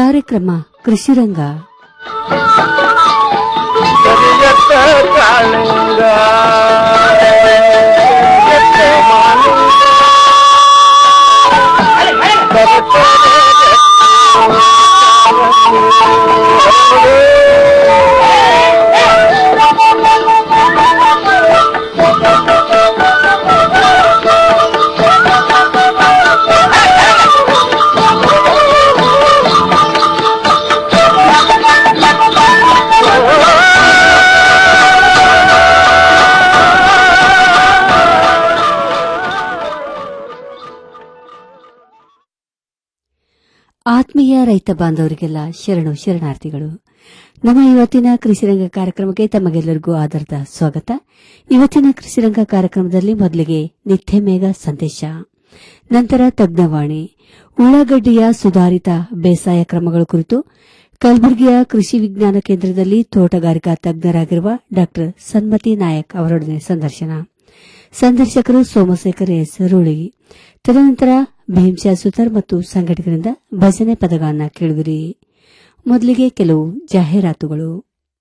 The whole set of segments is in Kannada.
ಕಾರ್ಯಕ್ರಮ ಕೃಷಿರಂಗ ಕರಿಯತ್ತ ಕಾಳಿಂಗ ಕರಿಯತ್ತ ಮಾಲಿಂಗ ಆತ್ಮೀಯ ರೈತ ಬಾಂಧವರಿಗೆಲ್ಲ ಶರಣು ಶರಣಾರ್ಥಿಗಳು ನಮ್ಮ ಇವತ್ತಿನ ಕೃಷಿರಂಗ ಕಾರ್ಯಕ್ರಮಕ್ಕೆ ತಮಗೆಲ್ಲರಿಗೂ ಆಧಾರದ ಸ್ವಾಗತ ಇವತ್ತಿನ ಕೃಷಿರಂಗ ಕಾರ್ಯಕ್ರಮದಲ್ಲಿ ಮೊದಲಿಗೆ ನಿತ್ಯ ಮೇಘ ಸಂದೇಶ ನಂತರ ತಜ್ಞವಾಣಿ ಉಳ್ಳಾಗಡ್ಡಿಯ ಸುಧಾರಿತ ಬೇಸಾಯ ಕ್ರಮಗಳ ಕುರಿತು ಕಲಬುರಗಿಯ ಕೃಷಿ ವಿಜ್ಞಾನ ಕೇಂದ್ರದಲ್ಲಿ ತೋಟಗಾರಿಕಾ ತಜ್ಞರಾಗಿರುವ ಡಾ ಸನ್ಮತಿ ನಾಯಕ್ ಅವರೊಡನೆ ಸಂದರ್ಶನ ಸಂದರ್ಶಕರು ಸೋಮಶೇಖರ್ ಎಸ್ ರೂಳಿಗಿ ತದನಂತರ ಭೀಮ್ಶಾ ಸುತಾರ್ ಮತ್ತು ಸಂಘಟಕರಿಂದ ಭಜನೆ ಪದಗಳನ್ನ ಕೇಳುವಿರಿ ಮೊದಲಿಗೆ ಕೆಲವು ಜಾಹೀರಾತುಗಳು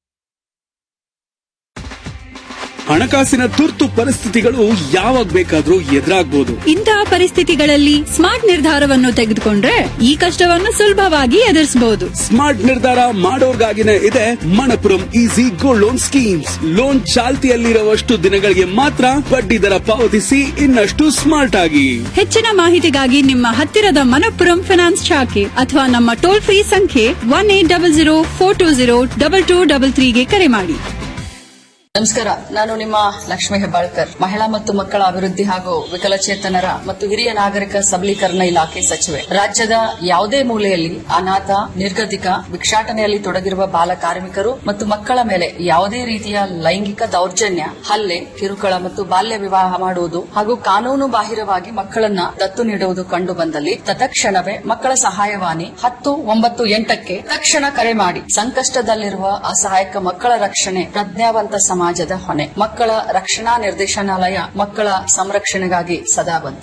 ಹಣಕಾಸಿನ ತುರ್ತು ಪರಿಸ್ಥಿತಿಗಳು ಯಾವಾಗ ಬೇಕಾದ್ರೂ ಎದುರಾಗ್ಬೋದು ಇಂತಹ ಪರಿಸ್ಥಿತಿಗಳಲ್ಲಿ ಸ್ಮಾರ್ಟ್ ನಿರ್ಧಾರವನ್ನು ತೆಗೆದುಕೊಂಡ್ರೆ ಈ ಕಷ್ಟವನ್ನು ಸುಲಭವಾಗಿ ಎದುರಿಸಬಹುದು ಸ್ಮಾರ್ಟ್ ನಿರ್ಧಾರ ಮಾಡೋರ್ಗಾಗಿನೇ ಇದೆ Manappuram easy gold loan schemes loan ಚಾಲ್ತಿಯಲ್ಲಿರುವಷ್ಟು ದಿನಗಳಿಗೆ ಮಾತ್ರ ಬಡ್ಡಿ ದರ ಪಾವತಿಸಿ ಇನ್ನಷ್ಟು ಸ್ಮಾರ್ಟ್ ಆಗಿ ಹೆಚ್ಚಿನ ಮಾಹಿತಿಗಾಗಿ ನಿಮ್ಮ ಹತ್ತಿರದ ಮನಪ್ಪುರಂ ಫಿನಾನ್ಸ್ ಶಾಖೆ ಅಥವಾ ನಮ್ಮ ಟೋಲ್ ಫ್ರೀ ಸಂಖ್ಯೆ one eight double zero four two zero double two double ತ್ರೀಗೆ ಕರೆ ಮಾಡಿ ನಮಸ್ಕಾರ ನಾನು ನಿಮ್ಮ ಲಕ್ಷ್ಮೀ ಹೆಬ್ಬಾಳ್ಕರ್ ಮಹಿಳಾ ಮತ್ತು ಮಕ್ಕಳ ಅಭಿವೃದ್ಧಿ ಹಾಗೂ ವಿಕಲಚೇತನರ ಮತ್ತು ಹಿರಿಯ ನಾಗರಿಕ ಸಬಲೀಕರಣ ಇಲಾಖೆ ಸಚಿವೆ ರಾಜ್ಯದ ಯಾವುದೇ ಮೂಲೆಯಲ್ಲಿ ಅನಾಥ ನಿರ್ಗತಿಕ ಭಿಕ್ಷಾಟನೆಯಲ್ಲಿ ತೊಡಗಿರುವ ಬಾಲ ಕಾರ್ಮಿಕರು ಮತ್ತು ಮಕ್ಕಳ ಮೇಲೆ ಯಾವುದೇ ರೀತಿಯ ಲೈಂಗಿಕ ದೌರ್ಜನ್ಯ ಹಲ್ಲೆ ಕಿರುಕುಳ ಮತ್ತು ಬಾಲ್ಯ ವಿವಾಹ ಮಾಡುವುದು ಹಾಗೂ ಕಾನೂನು ಬಾಹಿರವಾಗಿ ಮಕ್ಕಳನ್ನ ದತ್ತು ನೀಡುವುದು ಕಂಡು ಬಂದಲ್ಲಿ ತತ್ಕ್ಷಣವೇ ಮಕ್ಕಳ ಸಹಾಯವಾಣಿ ಹತ್ತು ಒಂಬತ್ತು ಎಂಟಕ್ಕೆ ತಕ್ಷಣ ಕರೆ ಮಾಡಿ ಸಂಕಷ್ಟದಲ್ಲಿರುವ ಅಸಹಾಯಕ ಮಕ್ಕಳ ರಕ್ಷಣೆ ಪ್ರಜ್ಞಾವಂತ ಸಮಾಜದ ಹೊಣೆ ಮಕ್ಕಳ ರಕ್ಷಣಾ ನಿರ್ದೇಶನಾಲಯ ಮಕ್ಕಳ ಸಂರಕ್ಷಣೆಗಾಗಿ ಸದಾ ಬದ್ಧ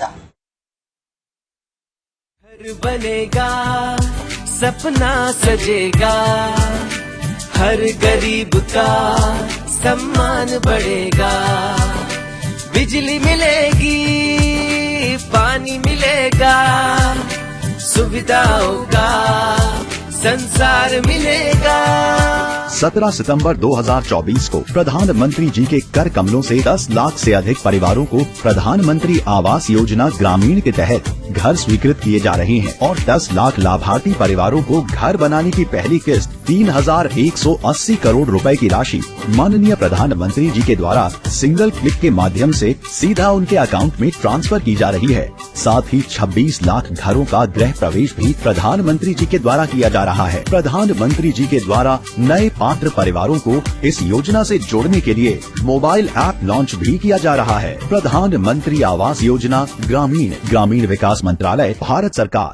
घर बनेगा सपना सजेगा हर गरीब का सम्मान बढ़ेगा बिजली मिलेगी पानी मिलेगा सुविधाओं का संसार मिलेगा 17 सितंबर 2024 को प्रधानमंत्री जी के कर कमलों से 10 लाख से अधिक परिवारों को प्रधानमंत्री आवास योजना ग्रामीण के तहत घर स्वीकृत किए जा रहे हैं और 10 लाख लाभार्थी परिवारों को घर बनाने की पहली किस्त 3,180 करोड़ रुपए की राशि माननीय प्रधानमंत्री जी के द्वारा सिंगल क्लिक के माध्यम से सीधा उनके अकाउंट में ट्रांसफर की जा रही है साथ ही 26 लाख घरों का गृह प्रवेश भी प्रधानमंत्री जी के द्वारा किया जा रहा है प्रधानमंत्री जी के द्वारा नए पात्र परिवारों को इस योजना से जोड़ने के लिए मोबाइल ऐप लॉन्च भी किया जा रहा है प्रधानमंत्री आवास योजना ग्रामीण ग्रामीण विकास मंत्रालय भारत सरकार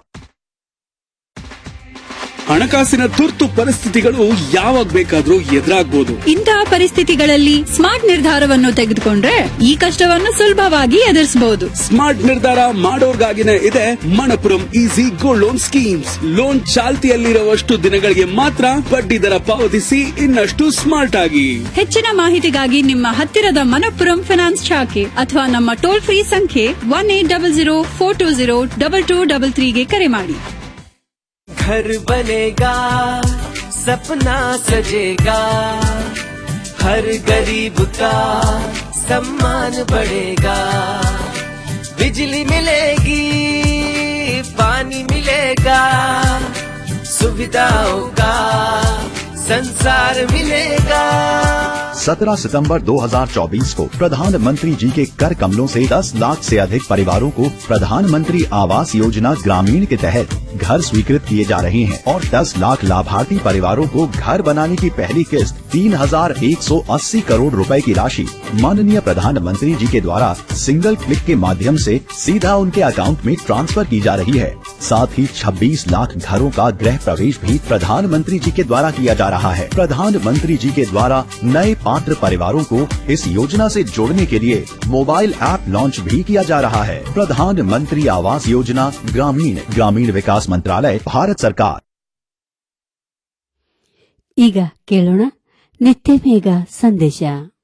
ಹಣಕಾಸಿನ ತುರ್ತು ಪರಿಸ್ಥಿತಿಗಳು ಯಾವಾಗ ಬೇಕಾದ್ರೂ ಎದುರಾಗ್ಬೋದು ಇಂತಹ ಪರಿಸ್ಥಿತಿಗಳಲ್ಲಿ ಸ್ಮಾರ್ಟ್ ನಿರ್ಧಾರವನ್ನು ತೆಗೆದುಕೊಂಡ್ರೆ ಈ ಕಷ್ಟವನ್ನು ಸುಲಭವಾಗಿ ಎದುರಿಸಬಹುದು ಸ್ಮಾರ್ಟ್ ನಿರ್ಧಾರ ಮಾಡೋರ್ಗಾಗಿನೇ ಇದೆ Manappuram easy gold loan schemes loan ಚಾಲ್ತಿಯಲ್ಲಿರುವಷ್ಟು ದಿನಗಳಿಗೆ ಮಾತ್ರ ಬಡ್ಡಿ ದರ ಪಾವತಿಸಿ ಇನ್ನಷ್ಟು ಸ್ಮಾರ್ಟ್ ಆಗಿ ಹೆಚ್ಚಿನ ಮಾಹಿತಿಗಾಗಿ ನಿಮ್ಮ ಹತ್ತಿರದ ಮನಪ್ಪುರಂ ಫಿನಾನ್ಸ್ ಶಾಖೆ ಅಥವಾ ನಮ್ಮ ಟೋಲ್ ಫ್ರೀ ಸಂಖ್ಯೆ one eight double zero four two zero double two double ತ್ರೀಗೆ ಕರೆ ಮಾಡಿ घर बनेगा सपना सजेगा हर गरीब का सम्मान बढ़ेगा बिजली मिलेगी पानी मिलेगा सुविधाओं का संसार मिलेगा 17 सितंबर 2024 को प्रधानमंत्री जी के कर कमलों से 10 लाख से अधिक परिवारों को प्रधानमंत्री आवास योजना ग्रामीण के तहत घर स्वीकृत किए जा रहे हैं और 10 लाख लाभार्थी परिवारों को घर बनाने की पहली किस्त 3,180 करोड़ रुपए की राशि माननीय प्रधानमंत्री जी के द्वारा सिंगल क्लिक के माध्यम से सीधा उनके अकाउंट में ट्रांसफर की जा रही है साथ ही 26 लाख घरों का गृह प्रवेश भी प्रधानमंत्री जी के द्वारा किया जा रहा है प्रधानमंत्री जी के द्वारा नए पात्र परिवारों को इस योजना से जोड़ने के लिए मोबाइल ऐप लॉन्च भी किया जा रहा है प्रधानमंत्री आवास योजना ग्रामीण ग्रामीण विकास मंत्रालय भारत सरकार ಈಗ ಕೇಳೋಣ ನಿತ್ಯ ಮೇಘ ಸಂದೇಶ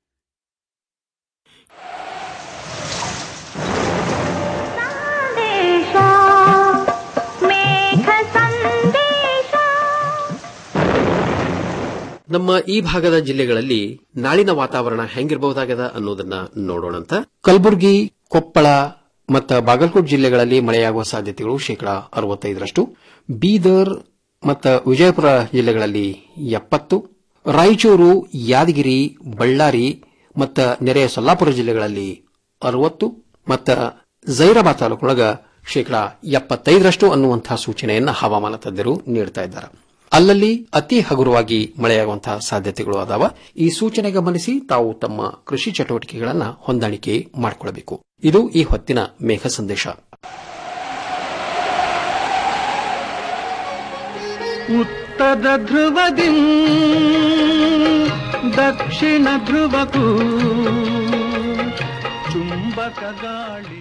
ನಮ್ಮ ಈ ಭಾಗದ ಜಿಲ್ಲೆಗಳಲ್ಲಿ ನಾಳಿನ ವಾತಾವರಣ ಹೆಂಗಿರಬಹುದಾಗದ ಅನ್ನೋದನ್ನ ನೋಡೋಣಂತ ಕಲಬುರಗಿ ಕೊಪ್ಪಳ ಮತ್ತು ಬಾಗಲಕೋಟ್ ಜಿಲ್ಲೆಗಳಲ್ಲಿ ಮಳೆಯಾಗುವ ಸಾಧ್ಯತೆಗಳು ಶೇಕಡಾ ಅರವತ್ತೈದರಷ್ಟು ಬೀದರ್ ಮತ್ತು ವಿಜಯಪುರ ಜಿಲ್ಲೆಗಳಲ್ಲಿ ಎಪ್ಪತ್ತು ರಾಯಚೂರು ಯಾದಗಿರಿ ಬಳ್ಳಾರಿ ಮತ್ತು ನೆರೆಯ ಸೊಲ್ಲಾಪುರ ಜಿಲ್ಲೆಗಳಲ್ಲಿ ಅರವತ್ತು ಮತ್ತು ಜೈರಾಬಾದ್ ತಾಲೂಕೊಳಗ ಶೇಕಡಾ ಎಪ್ಪತ್ತೈದರಷ್ಟು ಅನ್ನುವಂತಹ ಸೂಚನೆಯನ್ನ ಹವಾಮಾನ ತಜ್ಞರು ನೀಡುತ್ತಾ ಇದ್ದಾರೆ ಅಲ್ಲಲ್ಲಿ ಅತಿ ಹಗುರವಾಗಿ ಮಳೆಯಾಗುವಂತಹ ಸಾಧ್ಯತೆಗಳು ಅದಾವ ಈ ಸೂಚನೆ ಗಮನಿಸಿ ತಾವು ತಮ್ಮ ಕೃಷಿ ಚಟುವಟಿಕೆಗಳನ್ನು ಹೊಂದಾಣಿಕೆ ಮಾಡಿಕೊಳ್ಳಬೇಕು ಇದು ಈ ಹೊತ್ತಿನ ಮೇಘ ಸಂದೇಶ ಉತ್ತರ ಧ್ರುವದಿ ದಕ್ಷಿಣ ಧ್ರುವಕ್ಕೂ ಚುಂಬಕ ಗಾಳಿ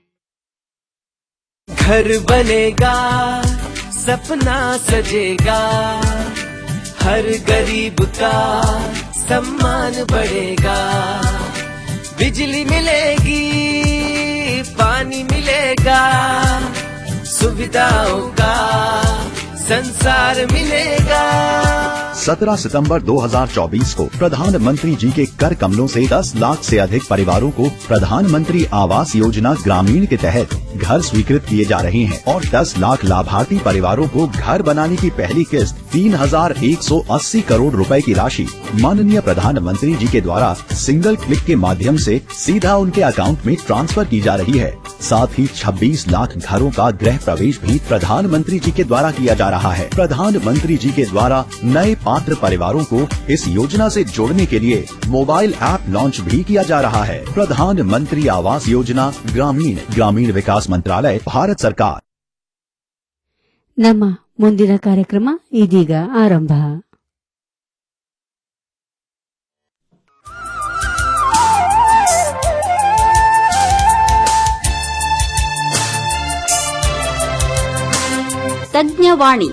घर बनेगा सपना सजेगा हर गरीब का सम्मान बढ़ेगा बिजली मिलेगी पानी मिलेगा सुविधाओं का संसार मिलेगा 17 सितंबर 2024 को प्रधानमंत्री जी के कर कमलों से 10 लाख से अधिक परिवारों को प्रधानमंत्री आवास योजना ग्रामीण के तहत घर स्वीकृत किए जा रहे हैं और 10 लाख लाभार्थी परिवारों को घर बनाने की पहली किस्त 3,180 करोड़ रुपए की राशि माननीय प्रधानमंत्री जी के द्वारा सिंगल क्लिक के माध्यम से सीधा उनके अकाउंट में ट्रांसफर की जा रही है साथ ही 26 लाख घरों का गृह प्रवेश भी प्रधानमंत्री जी के द्वारा किया जा रहा है प्रधानमंत्री जी के द्वारा नए पात्र परिवारों को इस योजना से जोड़ने के लिए मोबाइल ऐप लॉन्च भी किया जा रहा है प्रधानमंत्री आवास योजना ग्रामीण ग्रामीण विकास मंत्रालय भारत सरकार ನಮ್ಮ ಮುಂದಿನ ಕಾರ್ಯಕ್ರಮ ಇದೀಗ ಆರಂಭ ತಜ್ಞವಾಣಿ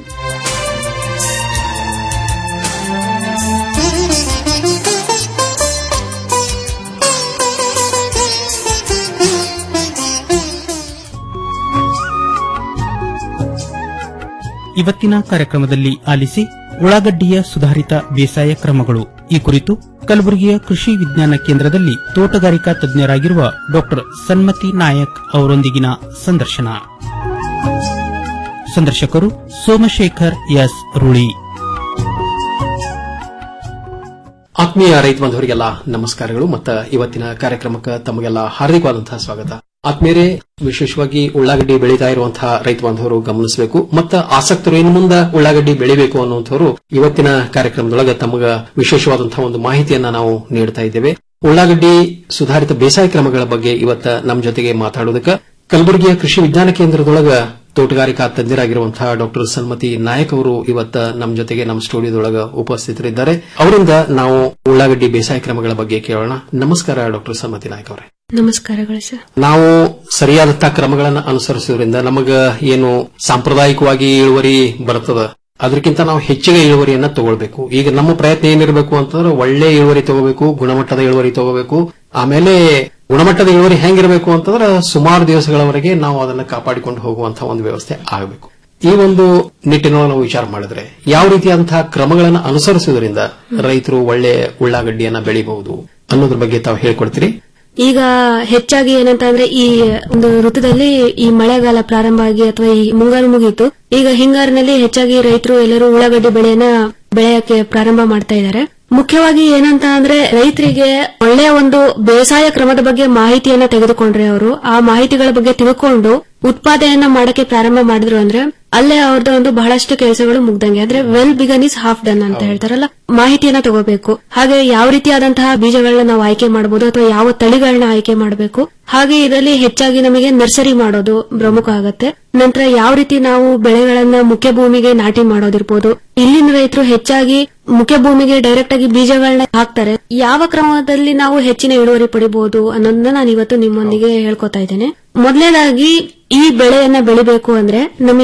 ಇವತ್ತಿನ ಕಾರ್ಯಕ್ರಮದಲ್ಲಿ ಆಲಿಸಿ ಉಳ್ಳಾಗಡ್ಡಿಯ ಸುಧಾರಿತ ಬೇಸಾಯ ಕ್ರಮಗಳು ಈ ಕುರಿತು ಕಲಬುರಗಿಯ ಕೃಷಿ ವಿಜ್ಞಾನ ಕೇಂದ್ರದಲ್ಲಿ ತೋಟಗಾರಿಕಾ ತಜ್ಞರಾಗಿರುವ ಡಾಕ್ಟರ್ ಸನ್ಮತಿ ನಾಯಕ್ ಅವರೊಂದಿಗಿನ ಸಂದರ್ಶನ ಸಂದರ್ಶಕರು ಸೋಮಶೇಖರ್ ಎಸ್ ರುಳಿ ಆತ್ಮೀಯ ರೈತ ಬಾಂಧವರಿಗೆಲ್ಲ ನಮಸ್ಕಾರಗಳು ಮತ್ತು ಇವತ್ತಿನ ಕಾರ್ಯಕ್ರಮಕ್ಕೆ ತಮಗೆಲ್ಲ ಹಾರ್ದಿಕವಾದಂತಹ ಸ್ವಾಗತ ಆತ್ಮೀಯರೇ ವಿಶೇಷವಾಗಿ ಉಳ್ಳಾಗಡ್ಡಿ ಬೆಳೀತಾ ಇರುವಂತಹ ರೈತ ಬಾಂಧವರು ಗಮನಿಸಬೇಕು ಮತ್ತು ಆಸಕ್ತರು ಇನ್ನು ಮುಂದೆ ಉಳ್ಳಾಗಡ್ಡಿ ಬೆಳಿಬೇಕು ಅನ್ನುವಂಥವ್ರು ಇವತ್ತಿನ ಕಾರ್ಯಕ್ರಮದೊಳಗೆ ತಮಗ ವಿಶೇಷವಾದಂತಹ ಒಂದು ಮಾಹಿತಿಯನ್ನ ನಾವು ನೀಡ್ತಾ ಇದ್ದೇವೆ ಉಳ್ಳಾಗಡ್ಡಿ ಸುಧಾರಿತ ಬೇಸಾಯ ಕ್ರಮಗಳ ಬಗ್ಗೆ ಇವತ್ತ ನಮ್ಮ ಜೊತೆಗೆ ಮಾತಾಡೋದಕ್ಕೆ ಕಲಬುರಗಿಯ ಕೃಷಿ ವಿಜ್ಞಾನ ಕೇಂದ್ರದೊಳಗ ತೋಟಗಾರಿಕಾ ತಜ್ಞರಾಗಿರುವಂತಹ ಡಾಕ್ಟರ್ ಸನ್ಮತಿ ನಾಯಕ್ ಅವರು ಇವತ್ತ ನಮ್ಮ ಜೊತೆಗೆ ನಮ್ಮ ಸ್ಟುಡಿಯೋದೊಳಗ ಉಪಸ್ಥಿತರಿದ್ದಾರೆ ಅವರಿಂದ ನಾವು ಉಳ್ಳಾಗಡ್ಡಿ ಬೇಸಾಯ ಕ್ರಮಗಳ ಬಗ್ಗೆ ಕೇಳೋಣ ನಮಸ್ಕಾರ ಡಾಕ್ಟರ್ ಸನ್ಮತಿ ನಾಯಕ್ ಅವರೇ ನಮಸ್ಕಾರಗಳು ಸರ್ ನಾವು ಸರಿಯಾದಂತಹ ಕ್ರಮಗಳನ್ನು ಅನುಸರಿಸುವುದರಿಂದ ನಮಗ ಏನು ಸಾಂಪ್ರದಾಯಿಕವಾಗಿ ಇಳುವರಿ ಬರ್ತದ ಅದಕ್ಕಿಂತ ನಾವು ಹೆಚ್ಚಿಗೆ ಇಳುವರಿಯನ್ನ ತಗೊಳ್ಬೇಕು ಈಗ ನಮ್ಮ ಪ್ರಯತ್ನ ಏನಿರಬೇಕು ಅಂತಂದ್ರೆ ಒಳ್ಳೆ ಇಳುವರಿ ತಗೋಬೇಕು ಗುಣಮಟ್ಟದ ಇಳುವರಿ ತಗೋಬೇಕು ಆಮೇಲೆ ಗುಣಮಟ್ಟದ ಇಳುವರಿ ಹೆಂಗಿರಬೇಕು ಅಂತಂದ್ರೆ ಸುಮಾರು ದಿವಸಗಳವರೆಗೆ ನಾವು ಅದನ್ನ ಕಾಪಾಡಿಕೊಂಡು ಹೋಗುವಂತಹ ಒಂದು ವ್ಯವಸ್ಥೆ ಆಗಬೇಕು ಈ ಒಂದು ನಿಟ್ಟಿನೊಳಗೆ ನಾವು ವಿಚಾರ ಮಾಡಿದ್ರೆ ಯಾವ ರೀತಿಯಾದಂತಹ ಕ್ರಮಗಳನ್ನು ಅನುಸರಿಸುವುದರಿಂದ ರೈತರು ಒಳ್ಳೆ ಉಳ್ಳಾಗಡ್ಡಿಯನ್ನ ಬೆಳಿಬಹುದು ಅನ್ನೋದ್ರ ಬಗ್ಗೆ ತಾವು ಹೇಳ್ಕೊಡ್ತೀರಿ ಈಗ ಹೆಚ್ಚಾಗಿ ಏನಂತ ಅಂದ್ರೆ ಈ ಒಂದು ಋತುದಲ್ಲಿ ಈ ಮಳೆಗಾಲ ಪ್ರಾರಂಭ ಆಗಿ ಅಥವಾ ಈ ಮುಂಗಾರು ಮುಗೀತು ಈಗ ಹಿಂಗಾರಿನಲ್ಲಿ ಹೆಚ್ಚಾಗಿ ರೈತರು ಎಲ್ಲರೂ ಉಳ್ಳಾಗಡ್ಡಿ ಬೆಳೆಯನ್ನ ಬೆಳೆಯಕ್ಕೆ ಪ್ರಾರಂಭ ಮಾಡ್ತಾ ಇದ್ದಾರೆ ಮುಖ್ಯವಾಗಿ ಏನಂತ ಅಂದ್ರೆ ರೈತರಿಗೆ ಒಳ್ಳೆಯ ಒಂದು ಬೇಸಾಯ ಕ್ರಮದ ಬಗ್ಗೆ ಮಾಹಿತಿಯನ್ನ ತೆಗೆದುಕೊಂಡ್ರೆ ಅವರು ಆ ಮಾಹಿತಿಗಳ ಬಗ್ಗೆ ತಿಳ್ಕೊಂಡು ಉತ್ಪಾದನೆಯನ್ನ ಮಾಡಕ್ಕೆ ಪ್ರಾರಂಭ ಮಾಡಿದ್ರು ಅಂದ್ರೆ ಅಲ್ಲೇ ಅವ್ರದ್ದು ಒಂದು ಬಹಳಷ್ಟು ಕೆಲಸಗಳು ಮುಗ್ದಂಗೆ ಅಂದ್ರೆ well begun is half done ಅಂತ ಹೇಳ್ತಾರಲ್ಲ ಮಾಹಿತಿಯನ್ನ ತಗೋಬೇಕು ಹಾಗೆ ಯಾವ ರೀತಿಯಾದಂತಹ ಬೀಜಗಳನ್ನ ನಾವು ಆಯ್ಕೆ ಮಾಡಬಹುದು ಅಥವಾ ಯಾವ ತಳಿಗಳನ್ನ ಆಯ್ಕೆ ಮಾಡಬೇಕು ಹಾಗೆ ಇದರಲ್ಲಿ ಹೆಚ್ಚಾಗಿ ನಮಗೆ ನರ್ಸರಿ ಮಾಡೋದು ಪ್ರಮುಖ ಆಗತ್ತೆ ನಂತರ ಯಾವ ರೀತಿ ನಾವು ಬೆಳೆಗಳನ್ನ ಮುಖ್ಯ ಭೂಮಿಗೆ ನಾಟಿ ಮಾಡೋದಿರ್ಬೋದು ಇಲ್ಲಿನ ರೈತರು ಹೆಚ್ಚಾಗಿ ಮುಖ್ಯ ಭೂಮಿಗೆ ಡೈರೆಕ್ಟ್ ಆಗಿ ಬೀಜಗಳನ್ನ ಹಾಕ್ತಾರೆ ಯಾವ ಕ್ರಮದಲ್ಲಿ ನಾವು ಹೆಚ್ಚಿನ ಇಳುವರಿ ಪಡಿಬಹುದು ಅನ್ನೋದನ್ನ ನಾನು ಇವತ್ತು ನಿಮ್ಮೊಂದಿಗೆ ಹೇಳ್ಕೊತಾ ಇದ್ದೇನೆ ಮೊದಲನೇದಾಗಿ ಈ ಬೆಳೆಯನ್ನ ಬೆಳಿಬೇಕು ಅಂದ್ರೆ ನಮಗೆ